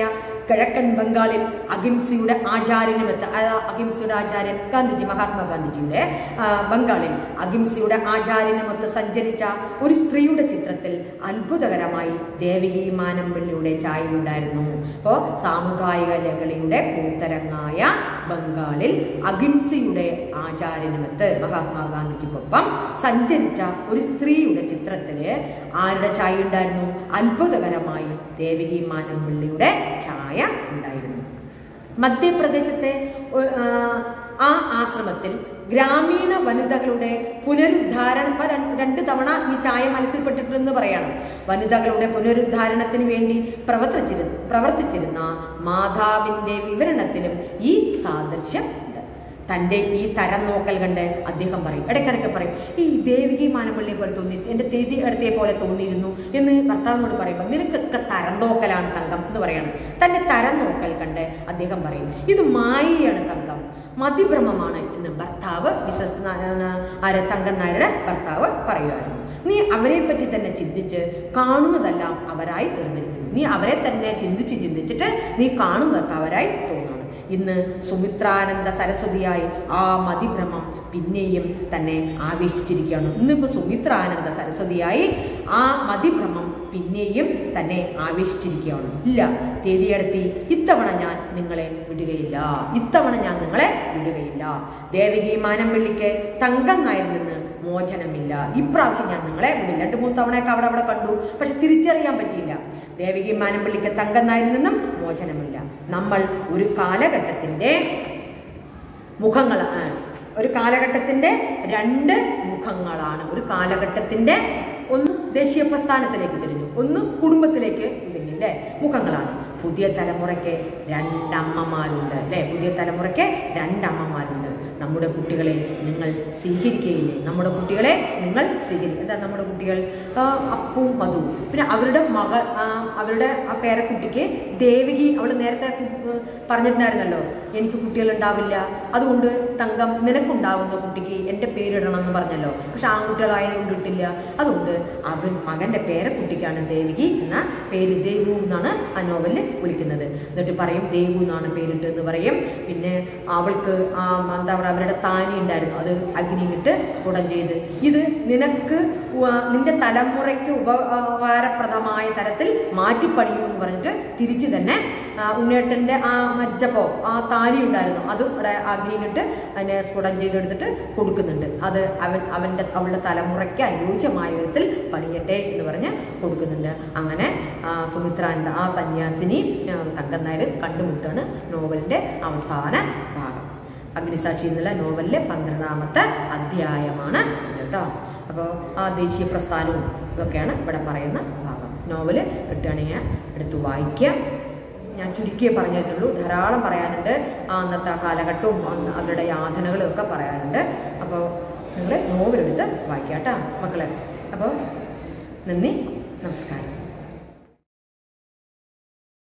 കിഴക്കൻ ബംഗാളിൽ അഹിംസയുടെ ആചാര്യനുമെത്ത ആ, അഹിംസയുടെ ആചാര്യൻ ഗാന്ധിജി മഹാത്മാഗാന്ധിജിയുടെ ആ, ബംഗാളിൽ അഹിംസയുടെ ആചാര്യനുമൊത്ത് സഞ്ചരിച്ച ഒരു സ്ത്രീയുടെ ചിത്രത്തിൽ അത്ഭുതകരമായി ദേവികി മാനമ്പള്ളിയുടെ ഛായയുണ്ടായിരുന്നു അപ്പോൾ സാമുദായിക ലഹളിയുടെ കൂത്തരങ്ങായ ബംഗാളിൽ അഹിംസയുടെ ആചാര്യനുമൊത്ത് മഹാത്മാഗാന്ധിജിക്കൊപ്പം സഞ്ചരിച്ച ഒരു സ്ത്രീയുടെ ചിത്രത്തില് ആരുടെ ഛായ ഉണ്ടായിരുന്നു അത്ഭുതകരമായി ദേവികി മാനമ്പള്ളിയുടെ ഛായ ഉണ്ടായിരുന്നു മധ്യപ്രദേശത്തെ ഒ- ആ, ആ ആശ്രമത്തിൽ ഗ്രാമീണ വനിതകളുടെ പുനരുദ്ധാരണം ഇപ്പൊ രണ്ട് രണ്ട് തവണ ഈ ചായ മനസ്സിൽപ്പെട്ടിട്ടുണ്ടെന്ന് പറയണം വനിതകളുടെ പുനരുദ്ധാരണത്തിന് വേണ്ടി പ്രവർത്തിച്ചിരുന്ന പ്രവർത്തിച്ചിരുന്ന മാതാവിന്റെ വിവരണത്തിലും ഈ സാദൃശ്യം ഉണ്ട് തൻ്റെ ഈ തരം നോക്കൽ കണ്ട് അദ്ദേഹം പറയും ഇടയ്ക്കിടയ്ക്ക് പറയും ഈ ദേവികി മാനപ്പള്ളിയെ പോലെ തോന്നി എൻ്റെ തേതി അടുത്തേ പോലെ തോന്നിയിരുന്നു എന്ന് ഭർത്താവിനോട് പറയുമ്പോൾ നിനക്കൊക്കെ തരം നോക്കലാണ് തങ്കം എന്ന് പറയണം തൻ്റെ തരം നോക്കൽ കണ്ട് അദ്ദേഹം പറയും ഇത് മായയാണ് തങ്കം മതിഭ്രമമാണ് എന്ന് ഭർത്താവ് മിസസ് ആര് തങ്കം നായരുടെ ഭർത്താവ് പറയുമായിരുന്നു നീ അവരെ പറ്റി തന്നെ ചിന്തിച്ച് കാണുന്നതെല്ലാം അവരായി തീർന്നിരിക്കുന്നു നീ അവരെ തന്നെ ചിന്തിച്ച് ചിന്തിച്ചിട്ട് നീ കാണുന്നതൊക്കെ അവരായി തോന്നണം ഇന്ന് സുമിത്രാനന്ദ സരസ്വതിയായി ആ മതിഭ്രമം പിന്നെയും തന്നെ ആവേശിച്ചിരിക്കുകയാണ് ഇന്നിപ്പോൾ സുമിത്രാനന്ദ സരസ്വതിയായി ആ മതിഭ്രമം പിന്നെയും തന്നെ ആവേശിച്ചിരിക്കുകയാണ് ഇല്ല തേതിയടത്തി ഇത്തവണ ഞാൻ നിങ്ങളെ വിടുകയില്ല ഇത്തവണ ഞാൻ നിങ്ങളെ വിടുകയില്ല ദേവകി മാനംവെള്ളിക്ക് തങ്കം നായരിൽ നിന്ന് മോചനമില്ല ഇപ്രാവശ്യം ഞാൻ നിങ്ങളെ വിടില്ല രണ്ട് മൂന്ന് തവണയൊക്കെ അവിടെ അവിടെ കണ്ടു പക്ഷെ തിരിച്ചറിയാൻ പറ്റിയില്ല ദേവകി മാനംപള്ളിക്ക് തങ്കം നായരിൽ നിന്നും മോചനമില്ല നമ്മൾ ഒരു കാലഘട്ടത്തിന്റെ മുഖങ്ങൾ ആ, ഒരു കാലഘട്ടത്തിന്റെ രണ്ട് മുഖങ്ങളാണ് ഒരു കാലഘട്ടത്തിന്റെ ഒന്ന് ദേശീയ പ്രസ്ഥാനത്തിലേക്ക് തിരിഞ്ഞു ഒന്ന് കുടുംബത്തിലേക്ക് തിരിഞ്ഞു അല്ലേ മുഖങ്ങളാണ് പുതിയ തലമുറയ്ക്ക് രണ്ടമ്മമാരുണ്ട് അല്ലേ പുതിയ തലമുറയ്ക്ക് രണ്ടമ്മമാരുണ്ട് നമ്മുടെ കുട്ടികളെ നിങ്ങൾ സ്വീകരിക്കുകയില്ലേ നമ്മുടെ കുട്ടികളെ നിങ്ങൾ സ്വീകരിക്കും എന്താ നമ്മുടെ കുട്ടികൾ ആ, അപ്പു മധു പിന്നെ അവരുടെ മകൾ ആ, അവരുടെ ആ പേരക്കുട്ടിക്ക് ദേവകി അവൾ നേരത്തെ കു- പറഞ്ഞിട്ടുണ്ടായിരുന്നല്ലോ എനിക്ക് കുട്ടികൾ ഉണ്ടാവില്ല അതുകൊണ്ട് തങ്കം നിനക്കുണ്ടാവുന്ന കുട്ടിക്ക് എൻ്റെ പേരിടണം എന്ന് പറഞ്ഞല്ലോ പക്ഷെ ആൺകുട്ടികളായതുകൊണ്ട് ഇട്ടില്ല അതുകൊണ്ട് അവൻ മകൻ്റെ പേരക്കുട്ടിക്കാണ് ദേവകി എന്ന പേര് ദേവു എന്നാണ് ആ നോവലിൽ വിളിക്കുന്നത് എന്നിട്ട് പറയും ദേവു എന്നാണ് പേരിട്ട് എന്ന് പറയും പിന്നെ അവൾക്ക് ആ എന്താ പറയുക അവരുടെ താനി ഉണ്ടായിരുന്നു അത് അഗ്നിയിട്ട് സ്ഫുടം ചെയ്ത് ഇത് നിനക്ക് ഉവ്വ- നിന്റെ തലമുറയ്ക്ക് ഉപകാരപ്രദമായ തരത്തിൽ മാറ്റിപ്പണിയൂ എന്ന് പറഞ്ഞിട്ട് തിരിച്ച് തന്നെ ആ, ഉണ്ണേട്ടൻ്റെ ആ മരിച്ചപ്പോൾ ആ താലി ഉണ്ടായിരുന്നു അതും ഇവിടെ അഗ്നിയിലിട്ട് അതിനെ സ്ഫുടം ചെയ്തെടുത്തിട്ട് കൊടുക്കുന്നുണ്ട് അത് അവൻ അവൻ്റെ അവളുടെ തലമുറയ്ക്ക് അനുയോജ്യമായ വിധത്തിൽ പണിയട്ടെ എന്ന് പറഞ്ഞ് കൊടുക്കുന്നുണ്ട് അങ്ങനെ ആ, സുമിത്രാനന്ദ ആ സന്യാസിനി ആ, തങ്കം നായർ കണ്ടുമുട്ടാണ് നോവലിൻ്റെ അവസാന ഭാഗം അഗ്നിസാക്ഷി എന്നുള്ള നോവലിലെ പന്ത്രണ്ടാമത്തെ അധ്യായമാണ് ഇത് കേട്ടോ അപ്പോൾ ആ ദേശീയ പ്രസ്ഥാനവും ഇതൊക്കെയാണ് ഇവിടെ പറയുന്ന ഭാഗം നോവല് കിട്ടുകയാണെങ്കിൽ എടുത്ത് വായിക്കുക ഞാൻ ചുരുക്കിയേ പറഞ്ഞിട്ടുള്ളൂ ധാരാളം പറയാനുണ്ട് ആ അന്നത്തെ ആ കാലഘട്ടവും അന്ന് അവരുടെ യാതനകളും ഒക്കെ പറയാനുണ്ട് അപ്പോൾ നിങ്ങൾ നോവലെടുത്ത് വായിക്കാം കേട്ടോ മക്കളെ അപ്പോൾ നന്ദി നമസ്കാരം